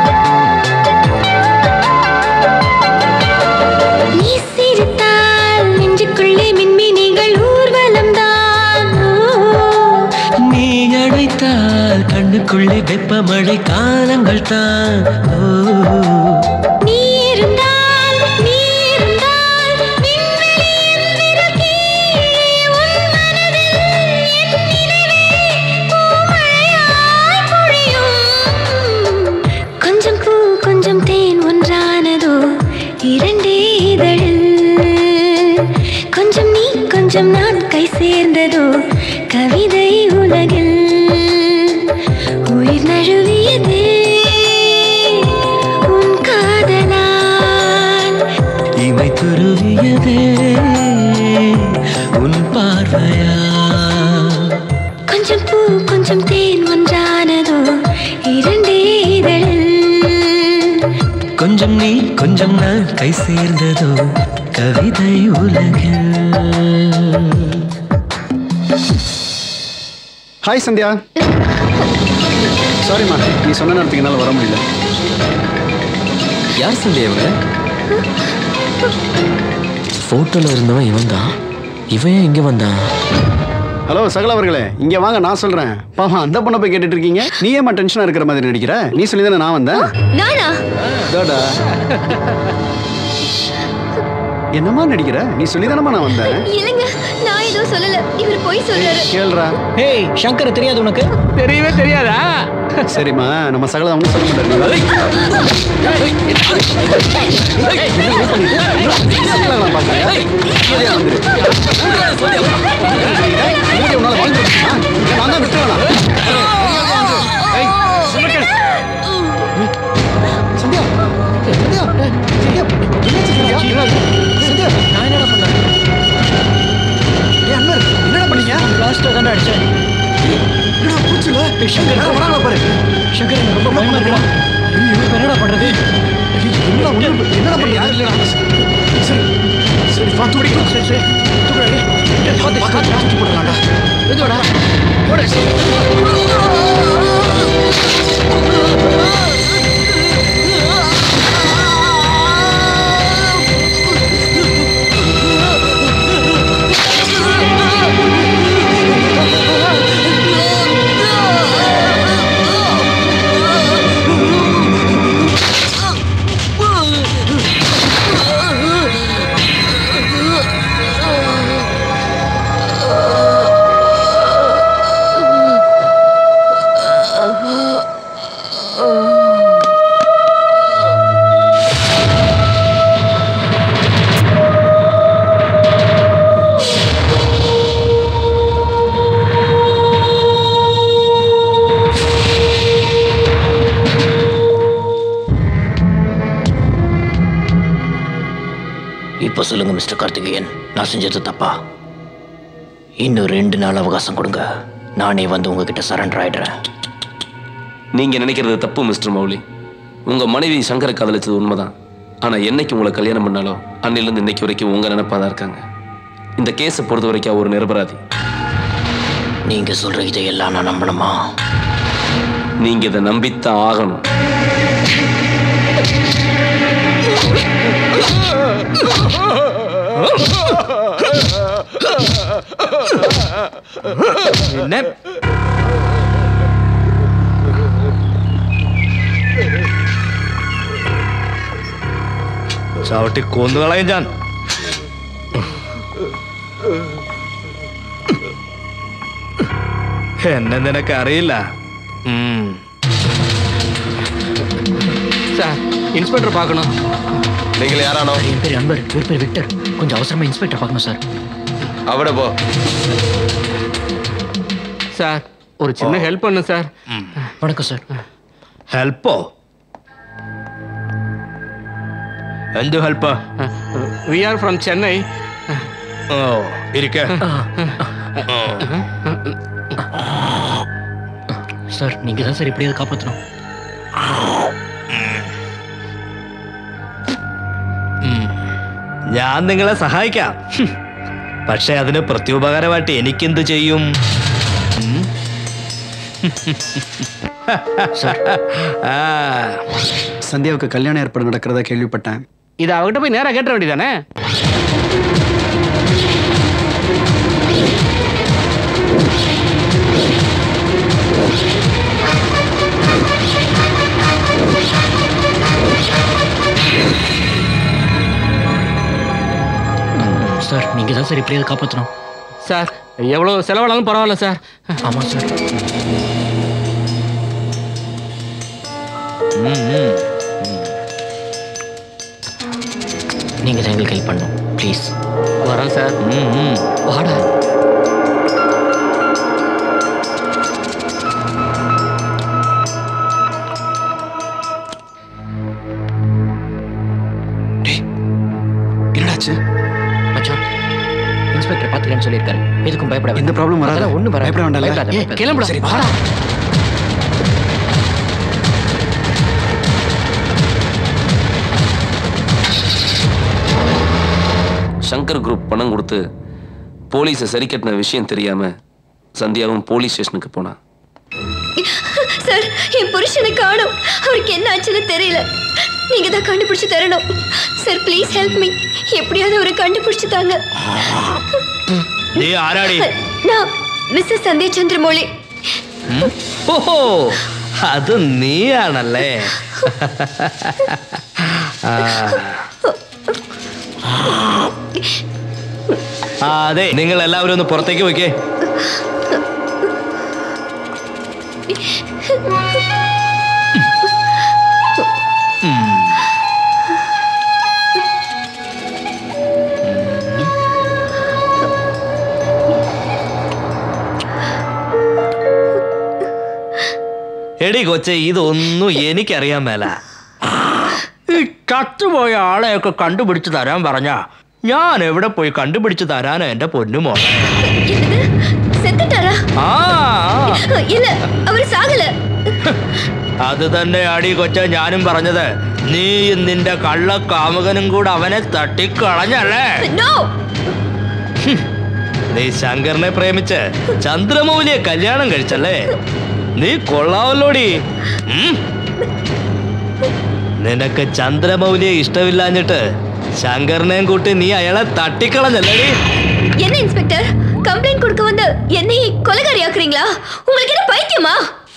நீ சிரித்தால் நீ இருந்தால் நீ இருந்தால் விண்வெளியின் விரல்கீழே உன் மனதில் என் நினைவே பூமழையாய் பொழியும் கொஞ்சம் பூ கொஞ்சம் தேன் ஒன்றானதோ இரண்டே இதழில் கொஞ்சம் நீ கொஞ்சம் நான் கை சேர்ந்ததோ கவிதை உலகில் உயிர் நழுவியதே உன் காதலால் இமை துருவியதே உன் பார்வையா கொஞ்சம் பூ கொஞ்சம் தேன் ஒன்றானதோ இரண்டே இதழில் கொஞ்சம் நீ கொஞ்சம் நான் கை சேர்ந்ததோ கவிதை உலகில் ஹாய் சந்தியா சாரிம்மா நீ சொன்ன நேரத்துக்கு என்னால் வர முடியல யார் சந்தியா இவங்க ஃபோட்டோவில் இருந்தவன் இவன் தான் இவன் ஏன் இங்கே வந்தான் ஹலோ சகல அவர்களே இங்க வாங்க நான் சொல்றேன் பாவம் அந்த பொண்ணை போய் கேட்டுட்டு இருக்கீங்க நீ ஏமா டென்ஷனா இருக்கிற மாதிரி நடிக்கிற நீ சொல்லி தானே நான் வந்தேன் நானா இதோடா. என்னம்மா நடிக்கிற நீ சொல்லி தானம்மா நான் வந்தேன் இல்லைங்க நான் எதுவும் சொல்லல இவர் போய் சொல்றாரு கேள்றா ஏய் சங்கர் தெரியாது உனக்கு தெரியவே தெரியாதா சரிம்மா நம்ம சகல அவங்க சொல்ல என்னடா பண்ணீங்க லாஸ்ட்ல தான் அடிச்சேன் என்னடா பூச்சுல சங்கர் வராங்க பாரு சங்கர் எனக்கு ரொம்ப பயமா இருக்குடா இப்ப என்னடா பண்றது என்னடா ஒண்ணு என்னடா பண்றது சரி சரி பாத்து ஓடிக்கலாம் சரி சரி தூக்குறாரு பாத்து பாத்து தூக்கி போடலாம்டா எதுவாடா போடு இப்போ சொல்லுங்க மிஸ்டர் கார்த்திகேயன் நான் செஞ்சது தப்பா இன்னும் ரெண்டு நாள் அவகாசம் கொடுங்க நானே வந்து உங்ககிட்ட சரண்டர் ஆயிடுறேன் நீங்க நினைக்கிறது தப்பு மிஸ்டர் மௌலி உங்க மனைவி சங்கரை காதலிச்சது உண்மைதான் ஆனா என்னைக்கு உங்களை கல்யாணம் பண்ணாலோ அன்னிலிருந்து இன்னைக்கு வரைக்கும் உங்க நினைப்பா தான் இருக்காங்க இந்த கேஸை பொறுத்த வரைக்கும் அவ ஒரு நிரபராதி நீங்க சொல்ற இதையெல்லாம் நான் நம்பணுமா நீங்க இதை நம்பித்தான் ஆகணும் என்ன ചവിട്ടി കൊന്നുകളയും ഞാൻ എന്നെ നിനക്ക് അറിയില്ല சார் இன்ஸ்பெக்டர் பார்க்கணும் நீங்கள் யாரானோ என் பேர் அன்பர் இவர் பேர் விக்டர் கொஞ்சம் அவசரமா இன்ஸ்பெக்டர் பார்க்கணும் சார் அவட போ சார் ஒரு சின்ன ஹெல்ப் பண்ணு சார் வணக்கம் சார் ഹെൽപ്പോ എന്ത് help we are from Chennai ഓ ഇരിക്ക சார் நீங்க தான் சார் எப்படியாவது காப்பாற்றணும் ഞാൻ നിങ്ങളെ സഹായിക്കാം ഹും. പക്ഷേ അതിന് പ്രത്യുപകാരമായിട്ട് എനിക്കെന്ത് ചെയ്യും ഉം? ആ சந்தியாவுக்கு கல்யாண ஏற்பாடு நடக்கிறதா கேள்விப்பட்டேன் இது அவகிட்ட போய் நேரா கேட்ட வேண்டியதானே சார் நீங்க தான் சார் எப்படியாவது காப்பாற்றணும் சார் எவ்வளோ செலவானாலும் பரவாயில்ல சார் ஆமாம் சார் நீங்க தான் எங்களுக்கு ஹெல்ப் பண்ணணும் ப்ளீஸ் வரேன் சார் ம் ம் வாடா என்னடாச்சு மச்சான் இன்ஸ்பெக்டர் பார்த்துக்கன்னு சொல்லியிருக்காரு எதுக்கும் பயப்பட எந்த ப்ராப்ளம் வராது ஒன்றும் வராது பயப்பட வேண்டாம்ல? பயப்படாத, ஏய், பயப்படாத. கிளம்புடா. சரி வாடா. சங்கர் குரூப் பணம் கொடுத்து போலீஸை சரி கட்டின விஷயம் தெரியாம சந்தியாவும் போலீஸ் ஸ்டேஷனுக்கு போனா சார் என் புருஷனை காணோம் அவருக்கு என்ன ஆச்சுன்னு தெரியல நீங்க தான் கண்டுபிடிச்சு தரணும் சார் ப்ளீஸ் ஹெல்ப் மீ எப்படியாவது அவரை கண்டுபிடிச்சு தாங்க நீ ஆராடி நான் மிஸ்ஸஸ் சந்தியா சந்திரமௌலி ம்? ஓஹோ അത് നീയാണല്ലേ ആ. ആ അതെ നിങ്ങൾ എല്ലാവരും ഒന്ന് പുറത്തേക്ക് പോയിക്കേ എടി കൊച്ചെ ഇതൊന്നും എനിക്കറിയാൻ മേല ഈ ചത്തുപോയ ആളെയൊക്കെ കണ്ടുപിടിച്ച് തരാൻ പറഞ്ഞ ഞാൻ എവിടെ പോയി കണ്ടുപിടിച്ച് തരാനാ എന്റെ പൊന്നുമോ செத்துட்டாரா ആ இல்ல அவர் சாகல അത് തന്നെ അടി കൊച്ച ഞാനും പറഞ്ഞത് നീയും നിന്റെ കള്ള കാമുകനും കൂടെ അവനെ തട്ടിക്കളഞ്ഞല്ലേ நோ നീ ശങ്കറിനെ പ്രേമിച്ച് ചന്ദ്രമൗലിയെ കല്യാണം കഴിച്ചല്ലേ നീ കൊള്ളാവല്ലോടി ഉം? നിനക്ക് ചന്ദ്രമൗലിയെ ഇഷ്ടമില്ലാഞ്ഞിട്ട് ശങ്കറിനെയും കൂട്ടി നീ അയാളെ തട്ടിക്കളഞ്ഞല്ലേടി என்ன இன்ஸ்பெக்டர் கம்ப்ளைண்ட் கொடுக்க வந்து என்னை கொலைகாரி ஆக்குறீங்களா உங்களுக்கு என்ன பைத்தியமா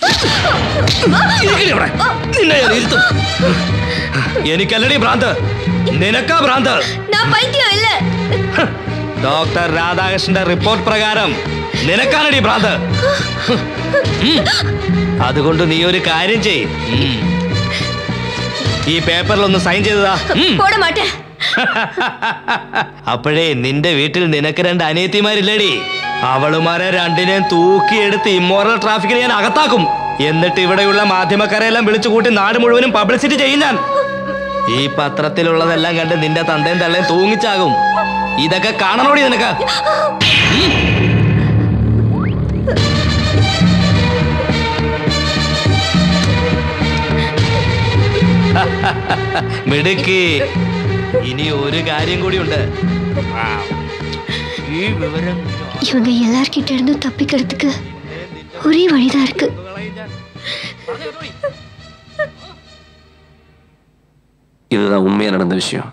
നിന്നെ ഞാൻ ഇരുത്തും എനിക്കല്ലടി ഭ്രാന്ത് നിനക്കാ ഭ്രാന്ത് நான் പൈத்தியம் இல்ல ഡോക്ടർ രാധാകൃഷ്ണന്റെ റിപ്പോർട്ട് പ്രകാരം നിനക്കാണടി ഭ്രാന്ത് ഉം. അതുകൊണ്ട് നീ ഒരു കാര്യം ചെയ് ഉം. ഈ പേപ്പറിൽ ഒന്ന് സൈൻ ചെയ്തതാ ഉം. போட மாட்டேன் അപ്പോഴേ നിന്റെ വീട്ടിൽ നിനക്ക് രണ്ട് അനിയത്തിമാരില്ലടി അവളുമാരെ രണ്ടിനെയും തൂക്കിയെടുത്ത് ഇമ്മോറൽ ട്രാഫിക്കിന് ഞാൻ അകത്താക്കും എന്നിട്ട് ഇവിടെയുള്ള മാധ്യമക്കാരെല്ലാം വിളിച്ചു കൂട്ടി നാട് മുഴുവനും പബ്ലിസിറ്റി ചെയ്യും ഞാൻ ഈ പത്രത്തിലുള്ളതെല്ലാം കണ്ട് നിന്റെ തന്തയും തള്ളയും തൂങ്ങിച്ചാകും ഇതൊക്കെ കാണണോടി നിനക്ക് ഉം. മിടുക്കി ഇനി ഒരു കാര്യം കൂടിയുണ്ട് ഈ വിവരം இவங்க எல்லார்கிட்ட இருந்தும் தப்பிக்கிறதுக்கு ஒரே வழிதான் இருக்கு இதுதான் உண்மையா நடந்த விஷயம்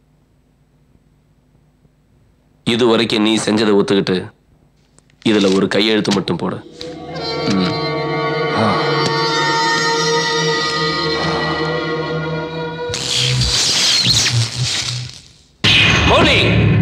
இது வரைக்கும் நீ செஞ்சதை ஒத்துக்கிட்டு இதுல ஒரு கையெழுத்து மட்டும் போடு ம். ஆ. மௌலி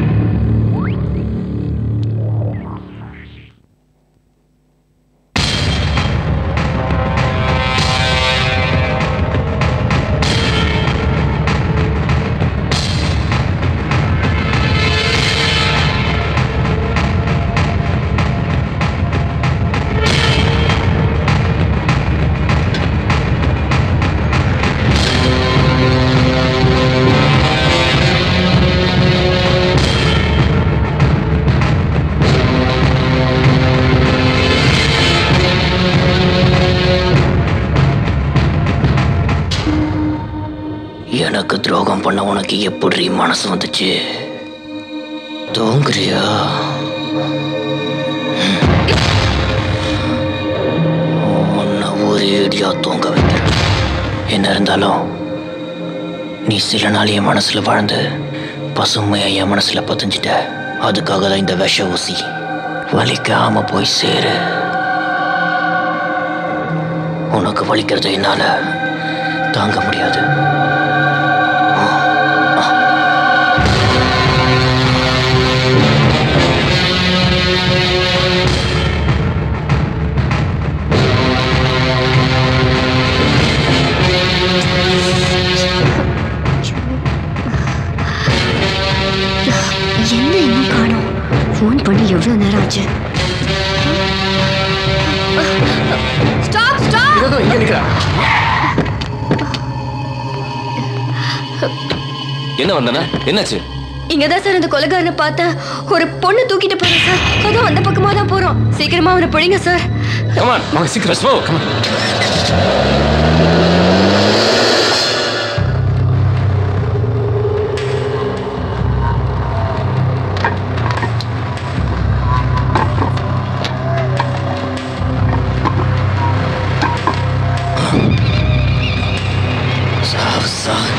எனக்கு துரோகம் பண்ண உனக்கு எப்படி மனசு வந்துச்சு தூங்குறியா உன்னை ஒரேடியா தூங்க வைக்கிறேன் என்ன இருந்தாலும் நீ சில நாள் என் மனசுல வாழ்ந்து பசுமையா என் மனசுல பதிஞ்சிட்ட அதுக்காக தான் இந்த விஷ ஊசி வலிக்காம போய் சேரு உனக்கு வலிக்கிறத என்னால தாங்க முடியாது எவ்வளவு நேரம் ஆச்சு ஸ்டாப் ஸ்டாப் இங்க நிக்கிறா என்ன வந்தனா என்னாச்சு இங்கதான் சார் அந்த கொலைகாரனை பார்த்தேன் ஒரு பொண்ணு தூக்கிட்டு போறேன் சார் அதுவும் அந்த பக்கமா தான் போறோம் சீக்கிரமா அவனை பிடிங்க சார் கமான் வாங்க சீக்கிரம் ஸ்லோ கமான் சாவு சாவு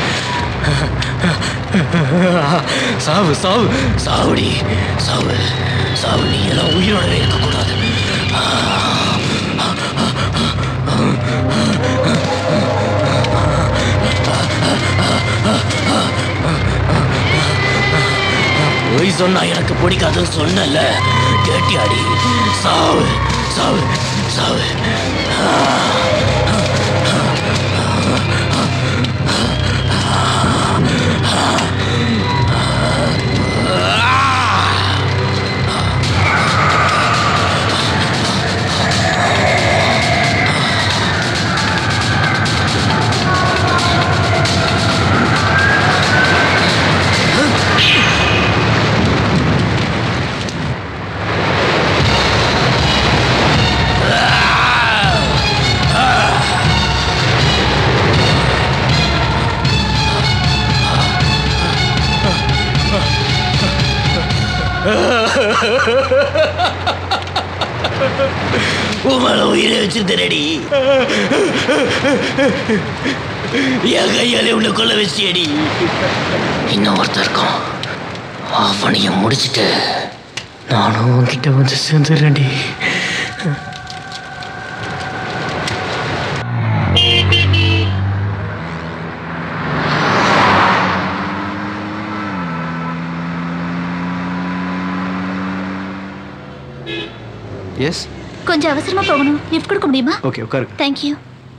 சாவு சாவு சாவுடி சாவு சாவு நீ எல்லாம் உயிரோடவே இருக்கக்கூடாது பொய் சொன்னா எனக்கு பிடிக்காதுன்னு சொன்னல கேட்டியாடி சாவு சாவு சாவு உமல உயிரை வச்சிருந்தடி என் கையாலே உன்னை கொல்ல வச்சியடி இன்னும் ஒருத்தர் இருக்கான் அவனையும் முடிச்சிட்டு நானும் உன்கிட்ட வந்து சேர்ந்துடுறேன்டி எஸ் கொஞ்சம் அவசரமா போகணும் லிஃப்ட் கொடுக்க முடியுமா ஓகே உட்காருங்க தேங்க்யூ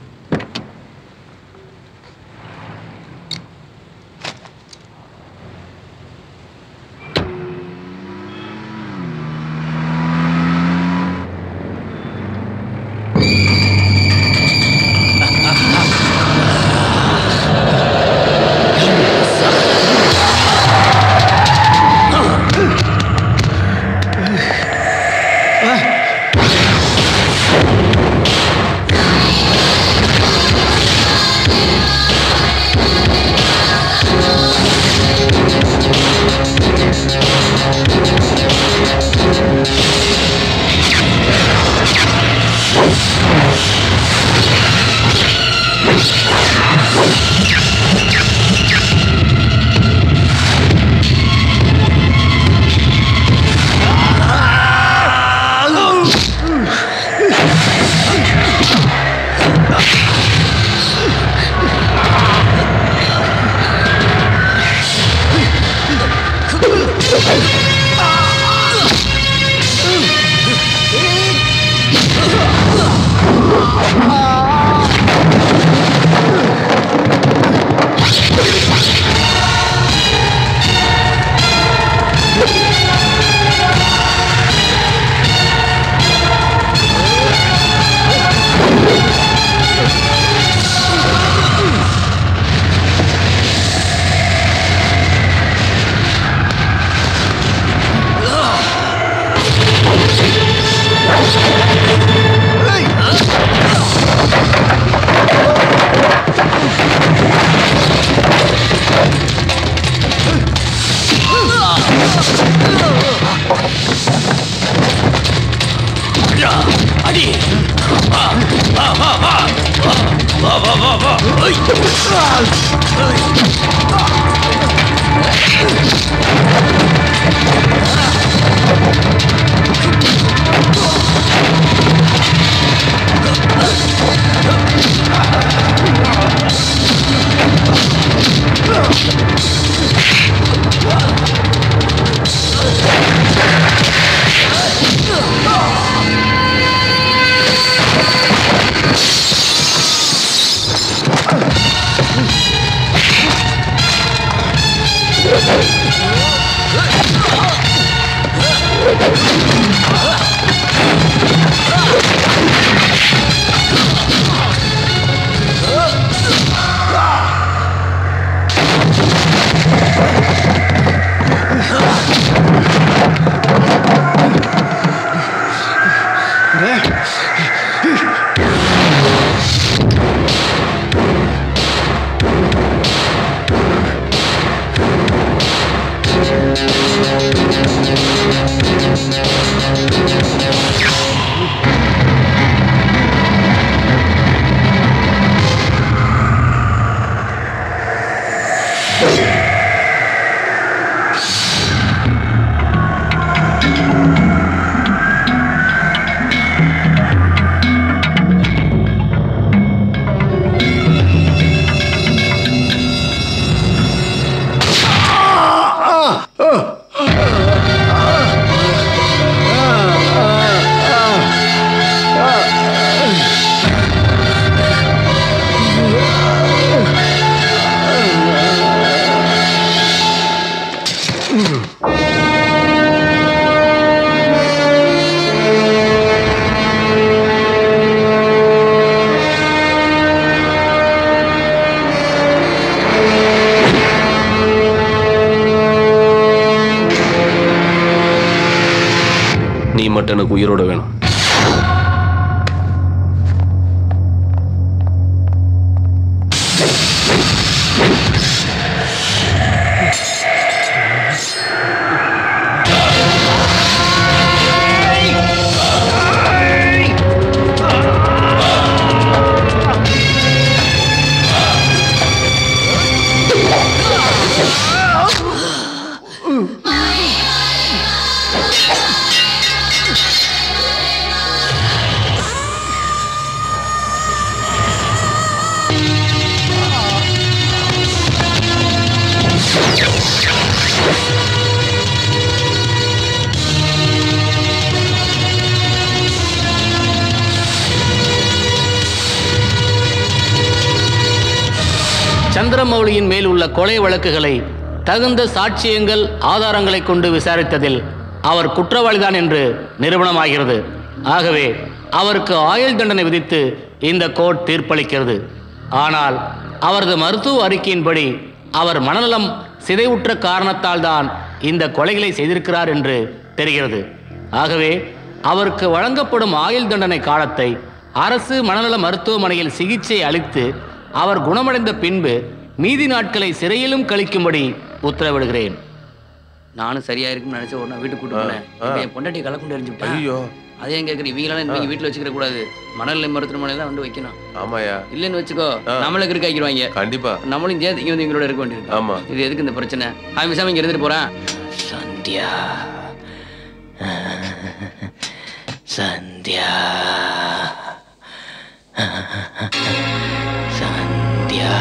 அடி வா வா வா வா வா வா வா வா ஐ. நீ மட்டும் எனக்கு உயிரோட வேணும் சந்திரமௌலியின் மேல் உள்ள கொலை வழக்குகளை தகுந்த சாட்சியங்கள் ஆதாரங்களை கொண்டு விசாரித்ததில் அவர் குற்றவாளிதான் என்று நிரூபணமாகிறது ஆகவே அவருக்கு ஆயுள் தண்டனை விதித்து இந்த கோர்ட் தீர்ப்பளிக்கிறது ஆனால் அவரது மருத்துவ அறிக்கையின்படி அவர் மனநலம் சிதைவுற்ற காரணத்தால் தான் இந்த கொலைகளை செய்திருக்கிறார் என்று தெரிகிறது ஆகவே அவருக்கு வழங்கப்படும் ஆயுள் தண்டனை காலத்தை அரசு மனநல மருத்துவமனையில் சிகிச்சை அளித்து அவர் குணமடைந்த பின்பு மீதி நாட்களை சிறையிலும் கழிக்கும்படி உத்தரவிடுகிறேன் நானும் சரியா இருக்கும்னு நினைச்ச உடனே வீட்டுக்கு கூட்டு போனேன் ஆ. இப்ப என் பொண்டாட்டி கலக்குண்டு எரிஞ்சுட்டேன் ஐயோ அதே ஏன் கேட்குறீங்க இவங்களாம் நீங்க வீட்டுல வச்சுக்கிற கூடாது மணல் மருத்துவமனையில தான் வந்து வைக்கணும் ஆமாயா இல்லைன்னு வச்சுக்கோ நம்மளுக்கு இருக்க ஆக்கிடுவாங்க கண்டிப்பா நம்மளும் சேர்த்து இங்க வந்து எங்களோட இருக்க வேண்டியிருக்கு ஆமா இது எதுக்கு இந்த பிரச்சனை அவன் விசாமி இங்க இருந்துட்டு போறான் சந்தியா சந்தியா சந்தியா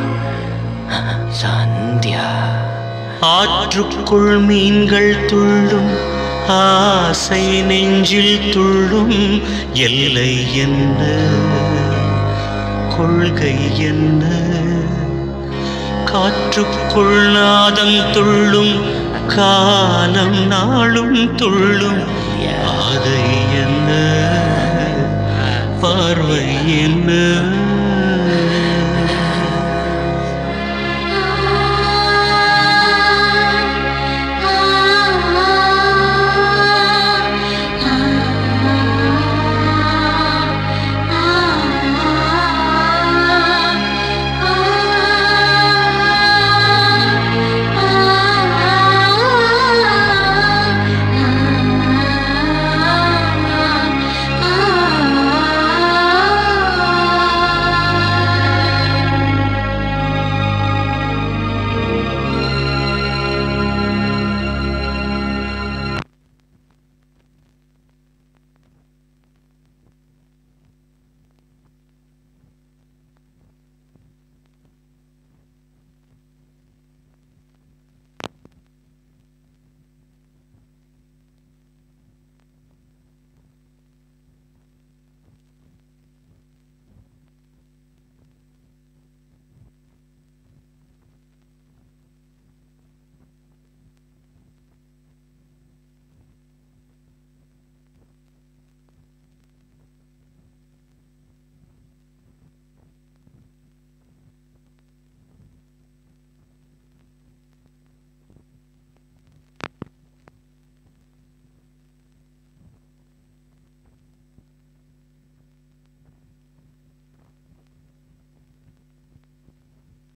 சந்தியா ஆற்றுக்குள் மீன்கள் துள்ளும் ஆசை நெஞ்சில் துள்ளும் எல்லை என்ன கொள்கை என்ன காற்றுக்குள் நாதம் துள்ளும் காலம் நாளும் துள்ளும் பாதை என்ன பார்வை என்ன